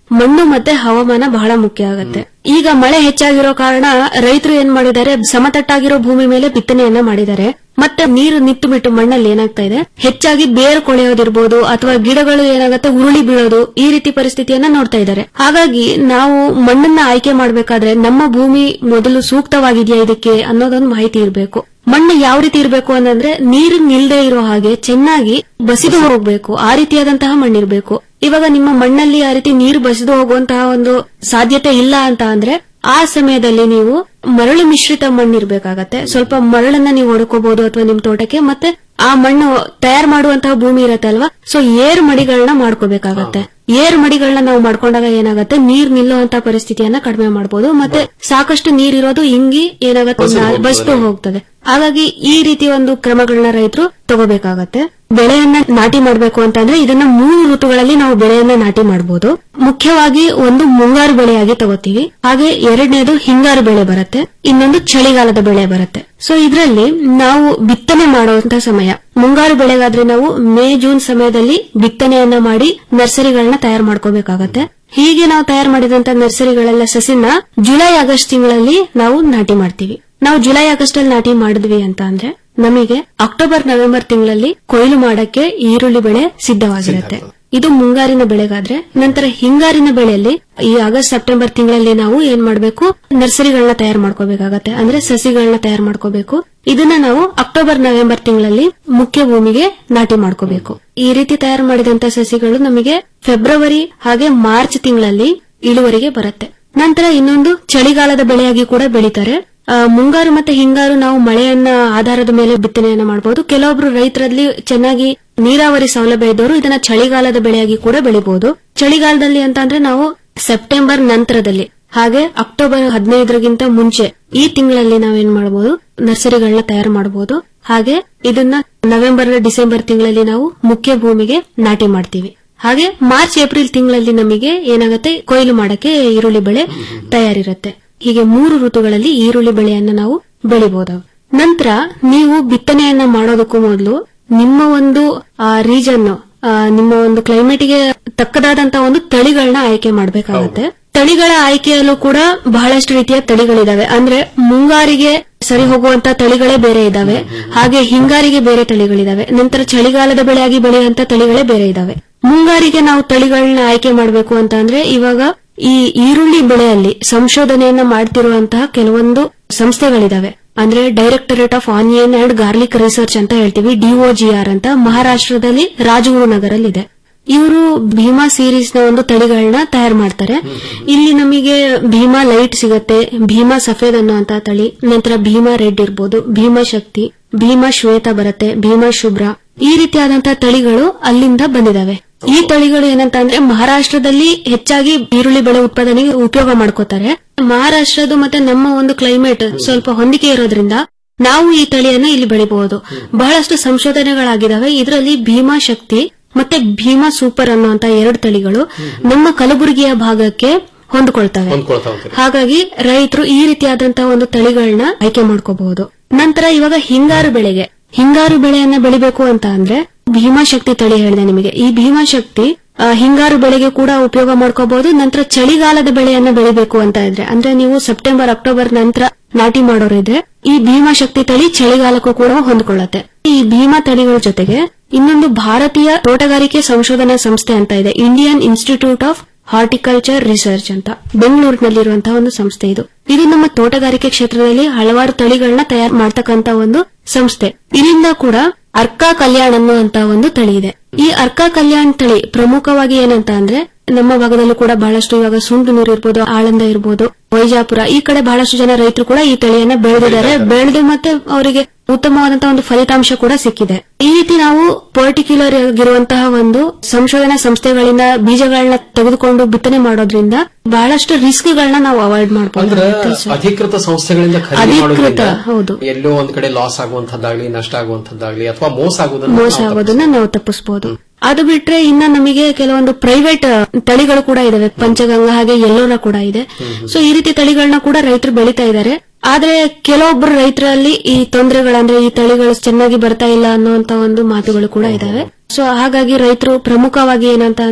ಮಣ್ಣು ಮತ್ತೆ ಹವಾಮಾನ ಬಹಳ ಮುಖ್ಯ ಆಗುತ್ತೆ ಈಗ ಮಳೆ ಹೆಚ್ಚಾಗಿರೋ ಕಾರಣ ರೈತರು ಏನ್ ಮಾಡಿದ್ದಾರೆ ಸಮತಟ್ಟಾಗಿರೋ ಭೂಮಿ ಮೇಲೆ ಬಿತ್ತನೆಯನ್ನ ಮಾಡಿದ್ದಾರೆ ಮತ್ತೆ ನೀರು ನಿತ್ತು ಬಿಟ್ಟು ಮಣ್ಣಲ್ಲಿ ಏನಾಗ್ತಾ ಇದೆ ಹೆಚ್ಚಾಗಿ ಬೇರು ಕೊಳೆಯೋದಿರ್ಬೋದು ಅಥವಾ ಗಿಡಗಳು ಏನಾಗುತ್ತೆ ಉರುಳಿ ಬೀಳೋದು ಈ ರೀತಿ ಪರಿಸ್ಥಿತಿಯನ್ನ ನೋಡ್ತಾ ಇದ್ದಾರೆ ಹಾಗಾಗಿ ನಾವು ಮಣ್ಣನ್ನ ಆಯ್ಕೆ ಮಾಡಬೇಕಾದ್ರೆ ನಮ್ಮ ಭೂಮಿ ಮೊದಲು ಸೂಕ್ತವಾಗಿದೆಯಾ ಇದಕ್ಕೆ ಅನ್ನೋದೊಂದು ಮಾಹಿತಿ ಇರಬೇಕು ಮಣ್ಣು ಯಾವ ರೀತಿ ಇರಬೇಕು ಅಂತಂದ್ರೆ ನೀರು ನಿಲ್ದೇ ಇರೋ ಹಾಗೆ ಚೆನ್ನಾಗಿ ಬಸಿದು ಹೋಗ್ಬೇಕು ಆ ರೀತಿಯಾದಂತಹ ಮಣ್ಣಿರ್ಬೇಕು ಇವಾಗ ನಿಮ್ಮ ಮಣ್ಣಲ್ಲಿ ಆ ರೀತಿ ನೀರು ಬಸಿದು ಹೋಗುವಂತಹ ಒಂದು ಸಾಧ್ಯತೆ ಇಲ್ಲ ಅಂತ ಅಂದ್ರೆ ಆ ಸಮಯದಲ್ಲಿ ನೀವು ಮರಳು ಮಿಶ್ರಿತ ಮಣ್ಣು ಇರ್ಬೇಕಾಗತ್ತೆ ಸ್ವಲ್ಪ ಮರಳನ್ನ ನೀವು ಹೊಡ್ಕೋಬಹುದು ಅಥವಾ ನಿಮ್ ತೋಟಕ್ಕೆ ಮತ್ತೆ ಆ ಮಣ್ಣು ತಯಾರು ಮಾಡುವಂತಹ ಭೂಮಿ ಇರತ್ತೆ ಅಲ್ವಾ ಸೊ ಏರ್ ಮಡಿಗಳನ್ನ ಮಾಡ್ಕೋಬೇಕಾಗತ್ತೆ ಏರ್ ಮಡಿಗಳನ್ನ ನಾವು ಮಾಡ್ಕೊಂಡಾಗ ಏನಾಗುತ್ತೆ ನೀರ್ ನಿಲ್ಲುವಂತ ಪರಿಸ್ಥಿತಿಯನ್ನ ಕಡಿಮೆ ಮಾಡಬಹುದು ಮತ್ತೆ ಸಾಕಷ್ಟು ನೀರಿರೋದು ಹಿಂಗಿ ಏನಾಗುತ್ತೆ ಬಸಿದು ನಾ- ಹೋಗ್ತದೆ. ಬಸ್ತು ಹೋಗ್ತದೆ ಹಾಗಾಗಿ ಈ ರೀತಿ ಒಂದು ಕ್ರಮಗಳನ್ನ ರೈತರು ತಗೋಬೇಕಾಗತ್ತೆ ಬೆಳೆಯನ್ನ ನಾಟಿ ಮಾಡಬೇಕು ಅಂತಂದ್ರೆ ಇದನ್ನ ಮೂರು ಋತುಗಳಲ್ಲಿ ನಾವು ಬೆಳೆಯನ್ನ ನಾಟಿ ಮಾಡಬಹುದು ಮುಖ್ಯವಾಗಿ ಒಂದು ಮುಂಗಾರು ಬೆಳೆಯಾಗಿ ತಗೋತೀವಿ ಹಾಗೆ ಎರಡನೇದು ಹಿಂಗಾರು ಬೆಳೆ ಬರುತ್ತೆ ಇನ್ನೊಂದು ಚಳಿಗಾಲದ ಬೆಳೆ ಬರುತ್ತೆ ಸೊ ಇದರಲ್ಲಿ ನಾವು ಬಿತ್ತನೆ ಮಾಡುವಂತ ಸಮಯ ಮುಂಗಾರು ಬೆಳೆಗಾದ್ರೆ ನಾವು ಮೇ ಜೂನ್ ಸಮಯದಲ್ಲಿ ಬಿತ್ತನೆಯನ್ನ ಮಾಡಿ ನರ್ಸರಿಗಳನ್ನ ತಯಾರು ಮಾಡ್ಕೋಬೇಕಾಗತ್ತೆ ಹೀಗೆ ನಾವು ತಯಾರು ಮಾಡಿದಂತ ನರ್ಸರಿಗಳೆಲ್ಲ ಸಸಿನ ಜುಲೈ ಆಗಸ್ಟ್ ತಿಂಗಳಲ್ಲಿ ನಾವು ನಾಟಿ ಮಾಡ್ತೀವಿ ನಾವು ಜುಲೈ ಆಗಸ್ಟ್ ಅಲ್ಲಿ ನಾಟಿ ಮಾಡಿದ್ವಿ ಅಂತ ಅಂದ್ರೆ ನಮಗೆ ಅಕ್ಟೋಬರ್ ನವೆಂಬರ್ ತಿಂಗಳಲ್ಲಿ ಕೊಯ್ಲು ಮಾಡಕ್ಕೆ ಈರುಳ್ಳಿ ಬೆಳೆ ಸಿದ್ಧವಾಗಿರುತ್ತೆ ಇದು ಮುಂಗಾರಿನ ಬೆಳೆಗಾದ್ರೆ ನಂತರ ಹಿಂಗಾರಿನ ಬೆಳೆಯಲ್ಲಿ ಈ ಆಗಸ್ಟ್ ಸೆಪ್ಟೆಂಬರ್ ತಿಂಗಳಲ್ಲಿ ನಾವು ಏನ್ ಮಾಡಬೇಕು ನರ್ಸರಿಗಳನ್ನ ತಯಾರು ಮಾಡ್ಕೋಬೇಕಾಗತ್ತೆ ಅಂದ್ರೆ ಸಸಿಗಳನ್ನ ತಯಾರು ಮಾಡ್ಕೋಬೇಕು ಇದನ್ನ ನಾವು ಅಕ್ಟೋಬರ್ ನವೆಂಬರ್ ತಿಂಗಳಲ್ಲಿ ಮುಖ್ಯ ಭೂಮಿಗೆ ನಾಟಿ ಮಾಡ್ಕೋಬೇಕು ಈ ರೀತಿ ತಯಾರು ಮಾಡಿದಂತ ಸಸಿಗಳು ನಮಗೆ ಫೆಬ್ರವರಿ ಹಾಗೆ ಮಾರ್ಚ್ ತಿಂಗಳಲ್ಲಿ ಇಳುವರಿಗೆ ಬರುತ್ತೆ ನಂತರ ಇನ್ನೊಂದು ಚಳಿಗಾಲದ ಬೆಳೆಯಾಗಿ ಕೂಡ ಬೆಳೀತಾರೆ ಆ, ಮುಂಗಾರು ಮತ್ತೆ ಹಿಂಗಾರು ನಾವು ಮಳೆಯನ್ನ ಆಧಾರದ ಮೇಲೆ ಬಿತ್ತನೆಯನ್ನ ಮಾಡಬಹುದು ಕೆಲವೊಬ್ರು ರೈತರಲ್ಲಿ ಚೆನ್ನಾಗಿ ನೀರಾವರಿ ಸೌಲಭ್ಯ ಇದ್ದವರು ಇದನ್ನ ಚಳಿಗಾಲದ ಬೆಳೆಯಾಗಿ ಕೂಡ ಬೆಳಿಬಹುದು ಚಳಿಗಾಲದಲ್ಲಿ ಅಂತ ಅಂದ್ರೆ ನಾವು ಸೆಪ್ಟೆಂಬರ್ ನಂತರದಲ್ಲಿ ಹಾಗೆ ಅಕ್ಟೋಬರ್ ಹದಿನೈದರಗಿಂತ ಮುಂಚೆ ಈ ತಿಂಗಳಲ್ಲಿ ನಾವೇನ್ ಮಾಡಬಹುದು ನರ್ಸರಿಗಳನ್ನ ತಯಾರು ಮಾಡಬಹುದು ಹಾಗೆ ಇದನ್ನ ನವೆಂಬರ್ ಡಿಸೆಂಬರ್ ತಿಂಗಳಲ್ಲಿ ನಾವು ಮುಖ್ಯ ಭೂಮಿಗೆ ನಾಟಿ ಮಾಡ್ತೀವಿ ಹಾಗೆ ಮಾರ್ಚ್ ಏಪ್ರಿಲ್ ತಿಂಗಳಲ್ಲಿ ನಮಗೆ ಏನಾಗುತ್ತೆ ಕೊಯ್ಲು ಮಾಡಕ್ಕೆ ಈರುಳ್ಳಿ ಬೆಳೆ ತಯಾರಿರುತ್ತೆ ಹೀಗೆ ಮೂರು ಋತುಗಳಲ್ಲಿ ಈರುಳ್ಳಿ ಬೆಳೆಯನ್ನ ನಾವು ಬೆಳಿಬಹುದು ನಂತರ ನೀವು ಬಿತ್ತನೆಯನ್ನ ಮಾಡೋದಕ್ಕೂ ಮೊದಲು ನಿಮ್ಮ ಒಂದು ರೀಜನ್ ನಿಮ್ಮ ಒಂದು ಕ್ಲೈಮೇಟ್ಗೆ ತಕ್ಕದಾದಂತ ಒಂದು ತಳಿಗಳನ್ನ ಆಯ್ಕೆ ಮಾಡಬೇಕಾಗುತ್ತೆ ತಳಿಗಳ ಆಯ್ಕೆಯಲ್ಲೂ ಕೂಡ ಬಹಳಷ್ಟು ರೀತಿಯ ತಳಿಗಳಿದಾವೆ ಅಂದ್ರೆ ಮುಂಗಾರಿಗೆ ಸರಿ ಹೋಗುವಂತ ತಳಿಗಳೇ ಬೇರೆ ಇದಾವೆ ಹಾಗೆ ಹಿಂಗಾರಿಗೆ ಬೇರೆ ತಳಿಗಳಿದಾವೆ ನಂತರ ಚಳಿಗಾಲದ ಬೆಳೆಯಾಗಿ ಬೆಳೆಯುವಂತ ತಳಿಗಳೇ ಬೇರೆ ಇದಾವೆ ಮುಂಗಾರಿಗೆ ನಾವು ತಳಿಗಳನ್ನ ಆಯ್ಕೆ ಮಾಡಬೇಕು ಅಂತ ಅಂದ್ರೆ ಇವಾಗ ಈ ಈರುಳ್ಳಿ ಬೆಳೆಯಲ್ಲಿ ಸಂಶೋಧನೆಯನ್ನ ಮಾಡ್ತಿರುವಂತಹ ಕೆಲವೊಂದು ಸಂಸ್ಥೆಗಳಿದಾವೆ ಅಂದ್ರೆ directorate of onion and garlic research ಅಂತ ಹೇಳ್ತೀವಿ ಡಿಒಜಿಆರ್ ಅಂತ ಮಹಾರಾಷ್ಟ್ರದಲ್ಲಿ ರಾಜಗುರುನಗರಲ್ಲಿದೆ ಇವರು ಭೀಮಾ ಸೀರೀಸ್ ನ ಒಂದು ತಳಿಗಳನ್ನ ತಯಾರು ಮಾಡ್ತಾರೆ ಇಲ್ಲಿ ನಮಗೆ ಭೀಮಾ ಲೈಟ್ ಸಿಗತ್ತೆ ಭೀಮಾ ಸಫೇದ್ ಅನ್ನುವಂತ ತಳಿ ನಂತರ ಭೀಮಾ ರೆಡ್ ಇರ್ಬೋದು ಭೀಮಾ ಶಕ್ತಿ ಭೀಮಾ ಶ್ವೇತ ಬರುತ್ತೆ ಭೀಮಾ ಶುಭ್ರ ಈ ರೀತಿಯಾದಂತಹ ತಳಿಗಳು ಅಲ್ಲಿಂದ ಬಂದಿದಾವೆ ಈ ತಳಿಗಳು ಏನಂತ ಅಂದ್ರೆ ಮಹಾರಾಷ್ಟ್ರದಲ್ಲಿ ಹೆಚ್ಚಾಗಿ ಈರುಳ್ಳಿ ಬೆಳೆ ಉತ್ಪಾದನೆಗೆ ಉಪಯೋಗ ಮಾಡ್ಕೋತಾರೆ ಮಹಾರಾಷ್ಟ್ರದ್ದು ಮತ್ತೆ ನಮ್ಮ ಒಂದು ಕ್ಲೈಮೇಟ್ ಸ್ವಲ್ಪ ಹೊಂದಿಕೆ ಇರೋದ್ರಿಂದ ನಾವು ಈ ತಳಿಯನ್ನ ಇಲ್ಲಿ ಬೆಳಿಬಹುದು ಬಹಳಷ್ಟು ಸಂಶೋಧನೆಗಳಾಗಿದ್ದಾವೆ ಇದರಲ್ಲಿ ಭೀಮಾ ಶಕ್ತಿ ಮತ್ತೆ ಭೀಮಾ ಸೂಪರ್ ಅನ್ನುವಂತ ಎರಡು ತಳಿಗಳು ನಮ್ಮ ಕಲಬುರಗಿಯ ಭಾಗಕ್ಕೆ ಹೊಂದ್ಕೊಳ್ತವೆ ಹೊಂದ್ಕೊಳ್ತಾ ಹೋಗ್ತಾರೆ ಹಾಗಾಗಿ ರೈತರು ಈ ರೀತಿಯಾದಂತಹ ಒಂದು ತಳಿಗಳನ್ನ ಆಯ್ಕೆ ಮಾಡ್ಕೋಬಹುದು ನಂತರ ಇವಾಗ ಹಿಂಗಾರು ಬೆಳೆಗೆ ಹಿಂಗಾರು ಬೆಳೆಯನ್ನ ಬೆಳಿಬೇಕು ಅಂತ ಅಂದ್ರೆ ಭೀಮಾಶಕ್ತಿ ತಳಿ ಹೇಳಿದೆ ನಿಮಗೆ ಈ ಭೀಮಾಶಕ್ತಿ ಆ, ಹಿಂಗಾರು ಬೆಳೆಗೆ ಕೂಡ ಉಪಯೋಗ ಮಾಡ್ಕೋಬಹುದು ನಂತರ ಚಳಿಗಾಲದ ಬೆಳೆಯನ್ನ ಬೆಳಿಬೇಕು ಅಂತ ಇದ್ರೆ ಅಂದ್ರೆ ನೀವು ಸೆಪ್ಟೆಂಬರ್ ಅಕ್ಟೋಬರ್ ನಂತರ ನಾಟಿ ಮಾಡೋರಿದ್ರೆ ಈ ಭೀಮಾಶಕ್ತಿ ತಳಿ ಚಳಿಗಾಲಕ್ಕೂ ಕೂಡ ಹೊಂದ್ಕೊಳ್ಳುತ್ತೆ ಈ ಭೀಮಾ ತಳಿಗಳ ಜೊತೆಗೆ ಇನ್ನೊಂದು ಭಾರತೀಯ ತೋಟಗಾರಿಕೆ ಸಂಶೋಧನಾ ಸಂಸ್ಥೆ ಅಂತ ಇದೆ Indian institute of horticulture research ಅಂತ ಬೆಂಗಳೂರಿನಲ್ಲಿರುವಂತಹ ಒಂದು ಸಂಸ್ಥೆ ಇದು ಇದು ನಮ್ಮ ತೋಟಗಾರಿಕೆ ಕ್ಷೇತ್ರದಲ್ಲಿ ಹಲವಾರು ತಳಿಗಳನ್ನ ತಯಾರು ಮಾಡ್ತಕ್ಕಂತ ಒಂದು ಸಂಸ್ಥೆ ಇದರಿಂದ ಕೂಡ ಅರ್ಕಾ ಕಲ್ಯಾಣ್ ಅನ್ನುವಂತ ಒಂದು ತಳಿ ಇದೆ ಈ ಅರ್ಕಾ ಕಲ್ಯಾಣ್ ತಳಿ ಪ್ರಮುಖವಾಗಿ ಏನಂತ ಅಂದ್ರೆ ನಮ್ಮ ಭಾಗದಲ್ಲೂ ಕೂಡ ಬಹಳಷ್ಟು ಇವಾಗ ಸುಂಟು ನೀರು ಇರ್ಬೋದು ಆಳಂದ ಇರ್ಬೋದು ವೈಜಾಪುರ ಈ ಕಡೆ ಬಹಳಷ್ಟು ಜನ ರೈತರು ಕೂಡ ಈ ತಳಿಯನ್ನ ಬೆಳೆದಿದ್ದಾರೆ ಬೆಳೆದು ಮತ್ತೆ ಅವರಿಗೆ ಉತ್ತಮವಾದಂತಹ ಒಂದು ಫಲಿತಾಂಶ ಕೂಡ ಸಿಕ್ಕಿದೆ ಈ ರೀತಿ ನಾವು ಪರ್ಟಿಕ್ಯುಲರ್ ಆಗಿರುವಂತಹ ಒಂದು ಸಂಶೋಧನಾ ಸಂಸ್ಥೆಗಳಿಂದ ಬೀಜಗಳನ್ನ ತೆಗೆದುಕೊಂಡು ಬಿತ್ತನೆ ಮಾಡೋದ್ರಿಂದ ಬಹಳಷ್ಟು ರಿಸ್ಕ್ಗಳನ್ನ ನಾವು ಅವಾಯ್ಡ್ ಅಂದ್ರೆ ಮಾಡಬಹುದು ಅಧಿಕೃತ ಸಂಸ್ಥೆಗಳಿಂದ ಖರೀದಿ ಅಧಿಕೃತ ಮಾಡೋದ್ರಿಂದ ಹೌದು ಎಲ್ಲೋ ಒಂದ್ ಕಡೆ ಲಾಸ್ ಆಗುವಂತದ್ದಾಗ್ಲಿ ನಷ್ಟ ಆಗುವಂತದ್ದಾಗ್ಲಿ ಅಥವಾ ಮೋಸ ಆಗುವುದನ್ನ ಮೋಸ ನಾವು ಆಗೋದನ್ನ ನಾವು ತಪ್ಪಿಸಬಹುದು ಅದು ಬಿಟ್ರೆ ಇನ್ನ ನಮಗೆ ಕೆಲವೊಂದು ಪ್ರೈವೇಟ್ ತಳಿಗಳು ಕೂಡ ಇದಾವೆ ಪಂಚಗಂಗಾ ಹಾಗೆ ಎಲ್ಲೋರ ಕೂಡ ಇದೆ ಸೊ ಈ ರೀತಿ ತಳಿಗಳನ್ನ ಕೂಡ ರೈತರು ಬೆಳಿತಾ ಇದ್ದಾರೆ ಆದ್ರೆ ಕೆಲವೊಬ್ಬರು ರೈತರಲ್ಲಿ ಈ ತೊಂದರೆಗಳಂದ್ರೆ ಈ ತಳಿಗಳು ಚೆನ್ನಾಗಿ ಬರ್ತಾ ಇಲ್ಲ ಅನ್ನುವಂತ ಒಂದು ಮಾತುಗಳು ಕೂಡ ಇದಾವೆ ಸೊ ಹಾಗಾಗಿ ರೈತರು ಪ್ರಮುಖವಾಗಿ ಏನಂತ ಅಂದ್ರೆ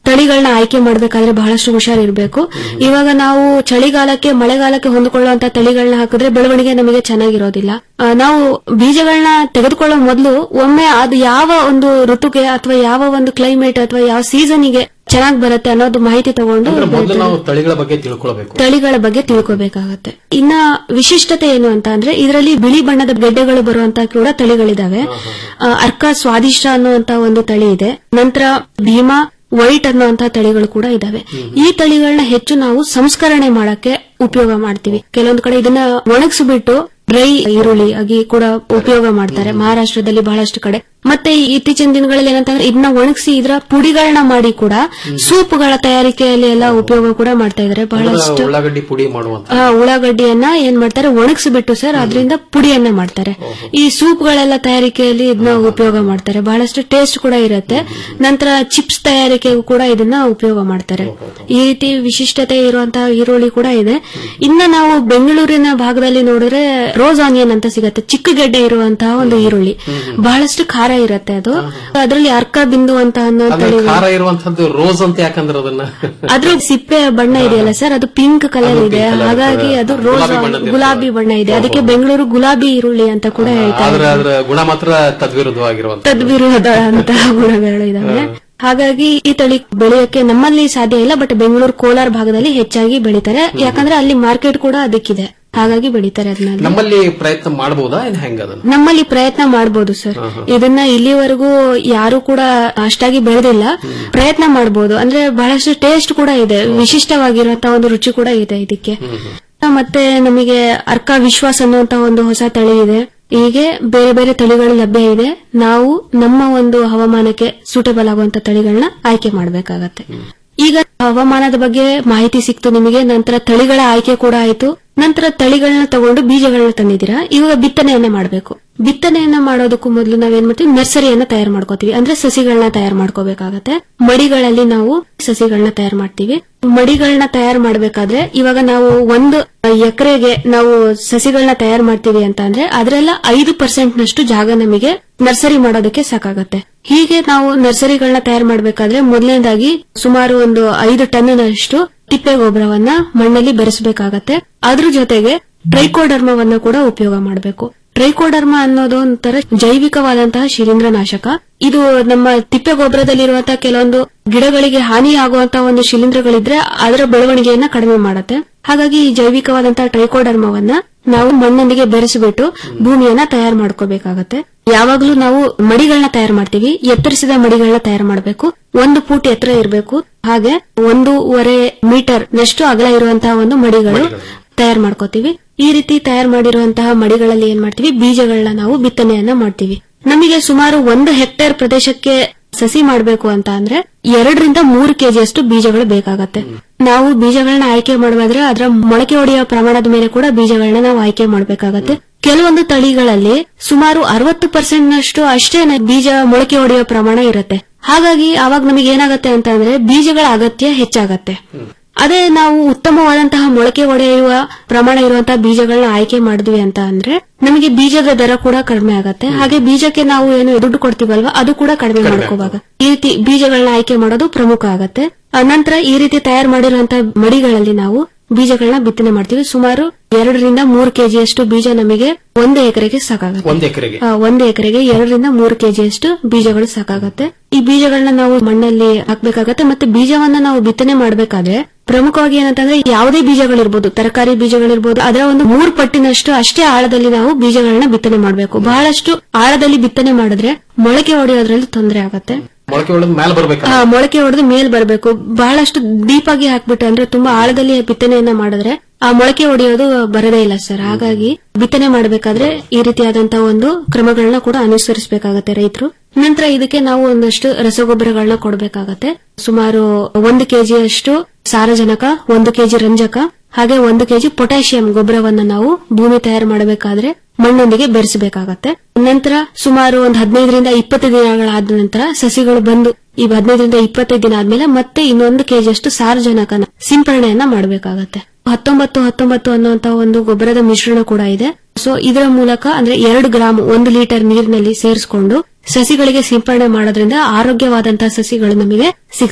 ತಳಿಗಳನ್ನ ಆಯ್ಕೆ ಮಾಡಬೇಕಾದ್ರೆ ಬಹಳಷ್ಟು ಹುಷಾರಿರ್ಬೇಕು ಇವಾಗ ನಾವು ಚಳಿಗಾಲಕ್ಕೆ ಮಳೆಗಾಲಕ್ಕೆ ಹೊಂದಿಕೊಳ್ಳುವಂತ ತಳಿಗಳನ್ನ ಹಾಕಿದ್ರೆ ಬೆಳವಣಿಗೆ ನಮಗೆ ಚೆನ್ನಾಗಿರೋದಿಲ್ಲ ಆ, ನಾವು ಬೀಜಗಳನ್ನ ತೆಗೆದುಕೊಳ್ಳೋ ಮೊದಲು ಒಮ್ಮೆ ಅದು ಯಾವ ಒಂದು ಋತುಗೆ ಅಥವಾ ಯಾವ ಒಂದು ಕ್ಲೈಮೇಟ್ ಅಥವಾ ಯಾವ ಸೀಸನ್ಗೆ ಚೆನ್ನಾಗಿ ಬರುತ್ತೆ ಅನ್ನೋದು ಮಾಹಿತಿ ತಗೊಂಡು ಅಂದ್ರೆ ಮೊದಲು ಬೆಳಿತಾರೆ. ನಾವು ತಳಿಗಳ ಬಗ್ಗೆ ತಿಳ್ಕೊಳ್ಬೇಕು ತಳಿಗಳ ಬಗ್ಗೆ ತಿಳ್ಕೋಬೇಕಾಗತ್ತೆ ಇನ್ನ ವಿಶಿಷ್ಟತೆ ಏನು ಅಂತ ಅಂದ್ರೆ ಇದರಲ್ಲಿ ಬಿಳಿ ಬಣ್ಣದ ಗೆಡ್ಡೆಗಳು ಬರುವಂತ ಕೂಡ ತಳಿಗಳಿದಾವೆ ಆ, ಅರ್ಕ ಸ್ವಾದಿಷ್ಟ ಅನ್ನುವಂತ ಒಂದು ತಳಿ ಇದೆ ನಂತರ ಭೀಮಾ ವೈಟ್ ಅನ್ನುವಂತ ತಳಿಗಳು ಕೂಡ ಇದಾವೆ ಈ ತಳಿಗಳನ್ನ ಹೆಚ್ಚು ನಾವು ಸಂಸ್ಕರಣೆ ಮಾಡಕ್ಕೆ ಉಪಯೋಗ ಮಾಡ್ತೀವಿ ಕೆಲವೊಂದು ಕಡೆ ಇದನ್ನ ಒಣಗಿಸ್ಬಿಟ್ಟು ಡ್ರೈ ಈರುಳ್ಳಿ ಆಗಿ ಕೂಡ ಉಪಯೋಗ ಮಾಡ್ತಾರೆ ಮಹಾರಾಷ್ಟ್ರದಲ್ಲಿ ಬಹಳಷ್ಟು ಕಡೆ ಮತ್ತೆ ಈ ಇತ್ತೀಚಿನ ದಿನಗಳಲ್ಲಿ ಏನಂತಂದ್ರೆ ಇದನ್ನ ಒಣಗಿಸಿ ಇದರ ಪುಡಿಗಳನ್ನ ಮಾಡಿ ಕೂಡ ಸೂಪ್ಗಳ ತಯಾರಿಕೆಯಲ್ಲಿ ಎಲ್ಲ ಉಪಯೋಗ ಕೂಡ ಮಾಡ್ತಾ ಇದಾರೆ ಅಂದ್ರೆ ಬಹಳಷ್ಟು ಉಳ್ಳಾಗಡ್ಡಿ ಪುಡಿ ಮಾಡುವಂತ ಆ, ಉಳ್ಳಾಗಡ್ಡಿಯನ್ನ ಏನ್ ಮಾಡ್ತಾರೆ ಒಣಗಿಸ್ಬಿಟ್ಟು ಸರ್ ಅದರಿಂದ ಪುಡಿಯನ್ನ ಮಾಡ್ತಾರೆ ಈ ಸೂಪ್ಗಳೆಲ್ಲ ತಯಾರಿಕೆಯಲ್ಲಿ ಇದನ್ನ ಉಪಯೋಗ ಮಾಡ್ತಾರೆ ಬಹಳಷ್ಟು ಟೇಸ್ಟ್ ಕೂಡ ಇರುತ್ತೆ ನಂತರ ಚಿಪ್ಸ್ ತಯಾರಿಕೆಗೂ ಕೂಡ ಇದನ್ನ ಉಪಯೋಗ ಮಾಡ್ತಾರೆ ಈ ರೀತಿ ವಿಶಿಷ್ಟತೆ ಇರುವಂತಹ ಈರುಳ್ಳಿ ಕೂಡ ಇದೆ ಇನ್ನ ನಾವು ಬೆಂಗಳೂರಿನ ಭಾಗದಲ್ಲಿ ನೋಡಿದ್ರೆ ರೋಸ್ ಆನಿಯನ್ ಅಂತ ಸಿಗತ್ತೆ ಚಿಕ್ಕ ಗೆಡ್ಡೆ ಇರುವಂತಹ ಒಂದು ಈರುಳ್ಳಿ ಬಹಳಷ್ಟು ಖಾರ ಇರುತ್ತೆ ಅದು ಅದರಲ್ಲಿ ಅರ್ಕ ಬಿಂದು ಅಂತ ಅನ್ನೋ ಅಂದ್ರೆ ತಳಿ ಖಾರ ಇರುವಂತದ್ದು ರೋಸ್ ಅಂತ ಯಾಕಂದ್ರೆ ಅದನ್ನ ಅದ್ರ ಸಿಪ್ಪೆ ಬಣ್ಣ ಇದೆಯಲ್ಲ ಸರ್ ಅದು ಪಿಂಕ್ ಕಲರ್ ಅದು ಇದೆ pink colour ಹಾಗಾಗಿ ಇರ್ತದೆ. ಅದು ರೋಸ್ ಗುಲಾಬಿ ಬಣ್ಣದ್ದು ಗುಲಾಬಿ ಬಣ್ಣ ಇದೆ ಅದಕ್ಕೆ ಬೆಂಗಳೂರು ಗುಲಾಬಿ ಈರುಳ್ಳಿ ಅಂತ ಕೂಡ ಹೇಳ್ತಾರೆ ಆದ್ರೆ ಅದ್ರ ಗುಣ ಮಾತ್ರ ತದ್ವಿರುದ್ಧವಾಗಿರುವಂತ ತದ್ವಿರೋಧಂತಹ ಗುಣಗಳು ಇದಾವೆ ಹಾಗಾಗಿ ಈ ತಳಿ ಬೆಳೆಯಕ್ಕೆ ನಮ್ಮಲ್ಲಿ ಸಾಧ್ಯ ಇಲ್ಲ ಬಟ್ ಬೆಂಗಳೂರು ಕೋಲಾರ ಭಾಗದಲ್ಲಿ ಹೆಚ್ಚಾಗಿ ಬೆಳಿತಾರೆ ಯಾಕಂದ್ರೆ ಅಲ್ಲಿ ಮಾರ್ಕೆಟ್ ಕೂಡ ಅದಕ್ಕಿದೆ ಹಾಗಾಗಿ ಬೆಳಿತಾರೆ ಅದನ್ನ ನಮ್ಮಲ್ಲಿ ಪ್ರಯತ್ನ ಮಾಡಬಹುದಾ ಏನ್ ಹೆಂಗ ಅದನ್ನ ನಮ್ಮಲ್ಲಿ ಪ್ರಯತ್ನ ಮಾಡಬಹುದು ಸರ್ ಇದನ್ನ ಇಲ್ಲಿವರೆಗೂ ಯಾರು ಕೂಡ ಅಷ್ಟಾಗಿ ಬೆಳೆದಿಲ್ಲ ಪ್ರಯತ್ನ ಮಾಡಬಹುದು ಅಂದ್ರೆ ಬಹಳಷ್ಟು ಟೇಸ್ಟ್ ಕೂಡ ಇದೆ ವಿಶಿಷ್ಟವಾಗಿರುವಂತಹ ಒಂದು ರುಚಿ ಕೂಡ ಇದೆ ಇದಕ್ಕೆ ಮತ್ತೆ ನಮಗೆ ಅರ್ಕ ವಿಶ್ವಾಸ್ ಅನ್ನುವಂತ ಒಂದು ಹೊಸ ತಳಿ ಇದೆ ಹೀಗೆ ಬೇರೆ ಬೇರೆ ತಳಿಗಳು ಲಭ್ಯ ಇದೆ ನಾವು ನಮ್ಮ ಒಂದು ಹವಾಮಾನಕ್ಕೆ ಸೂಟಬಲ್ ಆಗುವಂತ ತಳಿಗಳನ್ನ ಆಯ್ಕೆ ಮಾಡಬೇಕಾಗತ್ತೆ ಈಗ ಹವಾಮಾನದ ಬಗ್ಗೆ ಮಾಹಿತಿ ಸಿಕ್ತು ನಿಮಗೆ ನಂತರ ತಳಿಗಳ ಆಯ್ಕೆ ಕೂಡ ಆಯ್ತು ನಂತರ ತಳಿಗಳನ್ನ ತಗೊಂಡು ಬೀಜಗಳನ್ನ ತಂದಿದ್ದೀರಾ ಇವಾಗ ಬಿತ್ತನೆಯನ್ನ ಮಾಡಬೇಕು ಬಿತ್ತನೆಯನ್ನ ಮಾಡೋದಕ್ಕೂ ಮೊದಲು ನಾವೇನ್ ಮಾಡ್ತೀವಿ ನರ್ಸರಿಯನ್ನ ತಯಾರು ಮಾಡ್ಕೋತೀವಿ ಅಂದ್ರೆ ಸಸಿಗಳನ್ನ ತಯಾರು ಮಾಡ್ಕೋಬೇಕಾಗತ್ತೆ ಮಡಿಗಳಲ್ಲಿ ನಾವು ಸಸಿಗಳನ್ನ ತಯಾರು ಮಾಡ್ತೀವಿ ಮಡಿಗಳನ್ನ ತಯಾರು ಮಾಡಬೇಕಾದ್ರೆ ಇವಾಗ ನಾವು ಒಂದು ಎಕರೆಗೆ ನಾವು ಸಸಿಗಳನ್ನ ತಯಾರು ಮಾಡ್ತೀವಿ ಅಂತ ಅಂದ್ರೆ ಅದರೆಲ್ಲ ಐದು ಪರ್ಸೆಂಟ್ ನಷ್ಟು ಜಾಗ ನಮಗೆ ನರ್ಸರಿ ಮಾಡೋದಕ್ಕೆ ಸಾಕಾಗತ್ತೆ ಹೀಗೆ ನಾವು ನರ್ಸರಿಗಳನ್ನ ತಯಾರು ಮಾಡಬೇಕಾದ್ರೆ ಮೊದಲನೇದಾಗಿ ಸುಮಾರು ಒಂದು ಐದು ಟನ್ನಷ್ಟು ತಿಪ್ಪೆ ಗೊಬ್ಬರವನ್ನ ಮಣ್ಣಲ್ಲಿ ಬೆರೆಸಬೇಕಾಗತ್ತೆ ಅದ್ರ ಜೊತೆಗೆ ಟ್ರೈಕೋಡರ್ಮವನ್ನ ಕೂಡ ಉಪಯೋಗ ಮಾಡಬೇಕು ಟ್ರೈಕೋಡರ್ಮ ಅನ್ನೋದು ಒಂಥರ ಜೈವಿಕವಾದಂತಹ ಶಿಲೀಂಧ್ರನಾಶಕ ಇದು ನಮ್ಮ ತಿಪ್ಪೆ ಗೊಬ್ಬರದಲ್ಲಿರುವಂತಹ ಕೆಲವೊಂದು ಗಿಡಗಳಿಗೆ ಹಾನಿ ಆಗುವಂತಹ ಒಂದು ಶಿಲೀಂಧ್ರಗಳಿದ್ರೆ ಅದರ ಬೆಳವಣಿಗೆಯನ್ನ ಕಡಿಮೆ ಮಾಡುತ್ತೆ ಹಾಗಾಗಿ ಈ ಜೈವಿಕವಾದಂತಹ ಟ್ರೈಕೋಡರ್ಮವನ್ನ ನಾವು ಮಣ್ಣೊಂದಿಗೆ ಬೆರೆಸಿಬಿಟ್ಟು ಭೂಮಿಯನ್ನ ತಯಾರು ಮಾಡ್ಕೋಬೇಕಾಗತ್ತೆ ಯಾವಾಗ್ಲೂ ನಾವು ಮಡಿಗಳನ್ನ ತಯಾರು ಮಾಡ್ತೀವಿ ಎತ್ತರಿಸಿದ ಮಡಿಗಳನ್ನ ತಯಾರು ಮಾಡಬೇಕು ಒಂದು ಫೂಟ್ ಎತ್ತರ ಇರಬೇಕು ಹಾಗೆ ಒಂದೂವರೆ ಮೀಟರ್ ನಷ್ಟು ಅಗಲ ಇರುವಂತಹ ಒಂದು ಮಡಿಗಳು ತಯಾರು ಮಾಡ್ಕೋತೀವಿ ಈ ರೀತಿ ತಯಾರು ಮಾಡಿರುವಂತಹ ಮಡಿಗಳಲ್ಲಿ ಏನ್ ಮಾಡ್ತೀವಿ ಬೀಜಗಳನ್ನ ನಾವು ಬಿತ್ತನೆಯನ್ನ ಮಾಡ್ತೀವಿ ನಮಗೆ ಸುಮಾರು ಒಂದು ಹೆಕ್ಟೇರ್ ಪ್ರದೇಶಕ್ಕೆ ಸಸಿ ಮಾಡಬೇಕು ಅಂತ ಅಂದ್ರೆ ಎರಡರಿಂದ ಮೂರು ಕೆಜಿಯಷ್ಟು ಬೀಜಗಳು ಬೇಕಾಗತ್ತೆ ನಾವು ಬೀಜಗಳನ್ನ ಆಯ್ಕೆ ಮಾಡುವಾದ್ರೆ ಅದರ ಮೊಳಕೆ ಹೊಡೆಯುವ ಪ್ರಮಾಣದ ಮೇಲೆ ಕೂಡ ಬೀಜಗಳನ್ನ ನಾವು ಆಯ್ಕೆ ಮಾಡಬೇಕಾಗತ್ತೆ ಕೆಲವೊಂದು ತಳಿಗಳಲ್ಲಿ ಸುಮಾರು ಅರವತ್ತು ಪರ್ಸೆಂಟ್ ನಷ್ಟು ಅಷ್ಟೇ ನ- ಬೀಜ ಮೊಳಕೆ ಹೊಡೆಯುವ ಪ್ರಮಾಣ ಇರುತ್ತೆ ಹಾಗಾಗಿ ಅವಾಗ ನಮಗೆ ಏನಾಗತ್ತೆ ಅಂತ ಅಂದ್ರೆ ಬೀಜಗಳ ಅಗತ್ಯ ಹೆಚ್ಚಾಗತ್ತೆ ಅದೇ ನಾವು ಉತ್ತಮವಾದಂತಹ ಮೊಳಕೆ ಒಡೆಯುವ ಪ್ರಮಾಣ ಇರುವಂತಹ ಬೀಜಗಳನ್ನ ಆಯ್ಕೆ ಮಾಡಿದ್ವಿ ಅಂತ ಅಂದ್ರೆ ನಮಗೆ ಬೀಜದ ದರ ಕೂಡ ಕಡಿಮೆ ಆಗತ್ತೆ ಹಾಗೆ ಬೀಜಕ್ಕೆ ನಾವು ಏನು ದುಡ್ಡು ಕೊಡ್ತೀವಲ್ವಾ ಅದು ಕೂಡ ಕಡಿಮೆ ಮಾಡ್ಕೋವಾಗ ಈ ರೀತಿ ಬೀಜಗಳನ್ನ ಆಯ್ಕೆ ಮಾಡೋದು ಪ್ರಮುಖ ಆಗತ್ತೆ ಆ ನಂತರ ಈ ರೀತಿ ತಯಾರು ಮಾಡಿರುವಂತಹ ಮಡಿಗಳಲ್ಲಿ ನಾವು ಬೀಜಗಳನ್ನ ಬಿತ್ತನೆ ಮಾಡ್ತೀವಿ ಸುಮಾರು ಎರಡರಿಂದ ಮೂರು ಕೆಜಿಯಷ್ಟು ಬೀಜ ನಮಗೆ ಒಂದು ಎಕರೆಗೆ ಸಾಕಾಗುತ್ತೆ ಒಂದ್ ಎಕರೆಗೆ ಆ, ಒಂದು ಎಕರೆಗೆ ಎರಡರಿಂದ ಮೂರು ಕೆಜಿಯಷ್ಟು ಬೀಜಗಳು ಸಾಕಾಗತ್ತೆ ಈ ಬೀಜಗಳನ್ನ ನಾವು ಮಣ್ಣಲ್ಲಿ ಹಾಕ್ಬೇಕಾಗತ್ತೆ ಮತ್ತೆ ಬೀಜವನ್ನ ನಾವು ಬಿತ್ತನೆ ಮಾಡಬೇಕಾದ್ರೆ ಪ್ರಮುಖವಾಗಿ ಏನಂತಂದ್ರೆ ಯಾವುದೇ ಬೀಜಗಳಿರ್ಬೋದು ತರಕಾರಿ ಬೀಜಗಳಿರ್ಬೋದು ಅದರ ಒಂದು ಮೂರು ಪಟ್ಟಿನಷ್ಟು ಅಷ್ಟೇ ಆಳದಲ್ಲಿ ನಾವು ಬೀಜಗಳನ್ನ ಬಿತ್ತನೆ ಮಾಡಬೇಕು ಬಹಳಷ್ಟು ಆಳದಲ್ಲಿ ಬಿತ್ತನೆ ಮಾಡಿದ್ರೆ ಮೊಳಕೆ ಹೊಡೆಯೋದ್ರಲ್ಲಿ ತೊಂದರೆ ಆಗತ್ತೆ ಮೊಳಕೆ ಒಳಗ್ ಮೇಲೆ ಬರ್ಬೇಕ ಆ, ಮೊಳಕೆ ಹೊಡೆದು ಮೇಲ್ ಬರಬೇಕು ಬಹಳಷ್ಟು ಡೀಪ್ ಆಗಿ ಹಾಕ್ಬಿಟ್ಟು ಅಂದ್ರೆ ತುಂಬಾ ಆಳದಲ್ಲಿ ಬಿತ್ತನೆಯನ್ನ ಮಾಡಿದ್ರೆ ಆ ಮೊಳಕೆ ಹೊಡೆಯೋದು ಬರದೇ ಇಲ್ಲ ಸರ್ ಹಾಗಾಗಿ ಬಿತ್ತನೆ ಮಾಡಬೇಕಾದ್ರೆ ಈ ರೀತಿಯಾದಂತಹ ಒಂದು ಕ್ರಮಗಳನ್ನ ಕೂಡ ಅನುಸರಿಸಬೇಕಾಗತ್ತೆ ರೈತರು ನಂತರ ಇದಕ್ಕೆ ನಾವು ಒಂದಷ್ಟು ರಸಗೊಬ್ಬರಗಳನ್ನ ಕೊಡಬೇಕಾಗತ್ತೆ ಸುಮಾರು ಒಂದು ಕೆಜಿಯಷ್ಟು ಸಾರಜನಕ ಒಂದು ಕೆಜಿ ರಂಜಕ ಹಾಗೆ ಒಂದು ಕೆಜಿ ಪೊಟ್ಯಾಷಿಯಂ ಗೊಬ್ಬರವನ್ನ ನಾವು ಭೂಮಿ ತಯಾರು ಮಾಡಬೇಕಾದ್ರೆ ಮಣ್ಣೊಂದಿಗೆ ಬೆರೆಸಬೇಕಾಗತ್ತೆ ನಂತರ ಸುಮಾರು ಒಂದು ಹದಿನೈದರಿಂದ ಇಪ್ಪತ್ತು ದಿನಗಳಾದ ನಂತರ ಸಸಿಗಳು ಬಂದು ಈ ಹದಿನೈದರಿಂದ ಇಪ್ಪತ್ತೈದು ದಿನ ಆದ್ಮೇಲೆ ಮತ್ತೆ ಇನ್ನೊಂದು ಕೆಜಿಯಷ್ಟು ಸಾರಜನಕನ ಸಿಂಪರಣೆಯನ್ನ ಮಾಡಬೇಕಾಗತ್ತೆ ಹತ್ತೊಂಬತ್ತು ಹತ್ತೊಂಬತ್ತು ಅನ್ನುವಂತ ಒಂದು ಗೊಬ್ಬರದ ಮಿಶ್ರಣ ಕೂಡ ಇದೆ ಸೊ ಇದರ ಮೂಲಕ ಅಂದ್ರೆ ಎರಡು ಗ್ರಾಮ್ ಒಂದು ಲೀಟರ್ ನೀರಿನಲ್ಲಿ ಸೇರಿಸಿಕೊಂಡು ಸಸಿಗಳಿಗೆ ಸಿಂಪರಣೆ ಮಾಡೋದ್ರಿಂದ ಆರೋಗ್ಯವಾದಂತಹ ಸಸಿಗಳು ನಮಗೆ ಸಿಗ್ತವೆ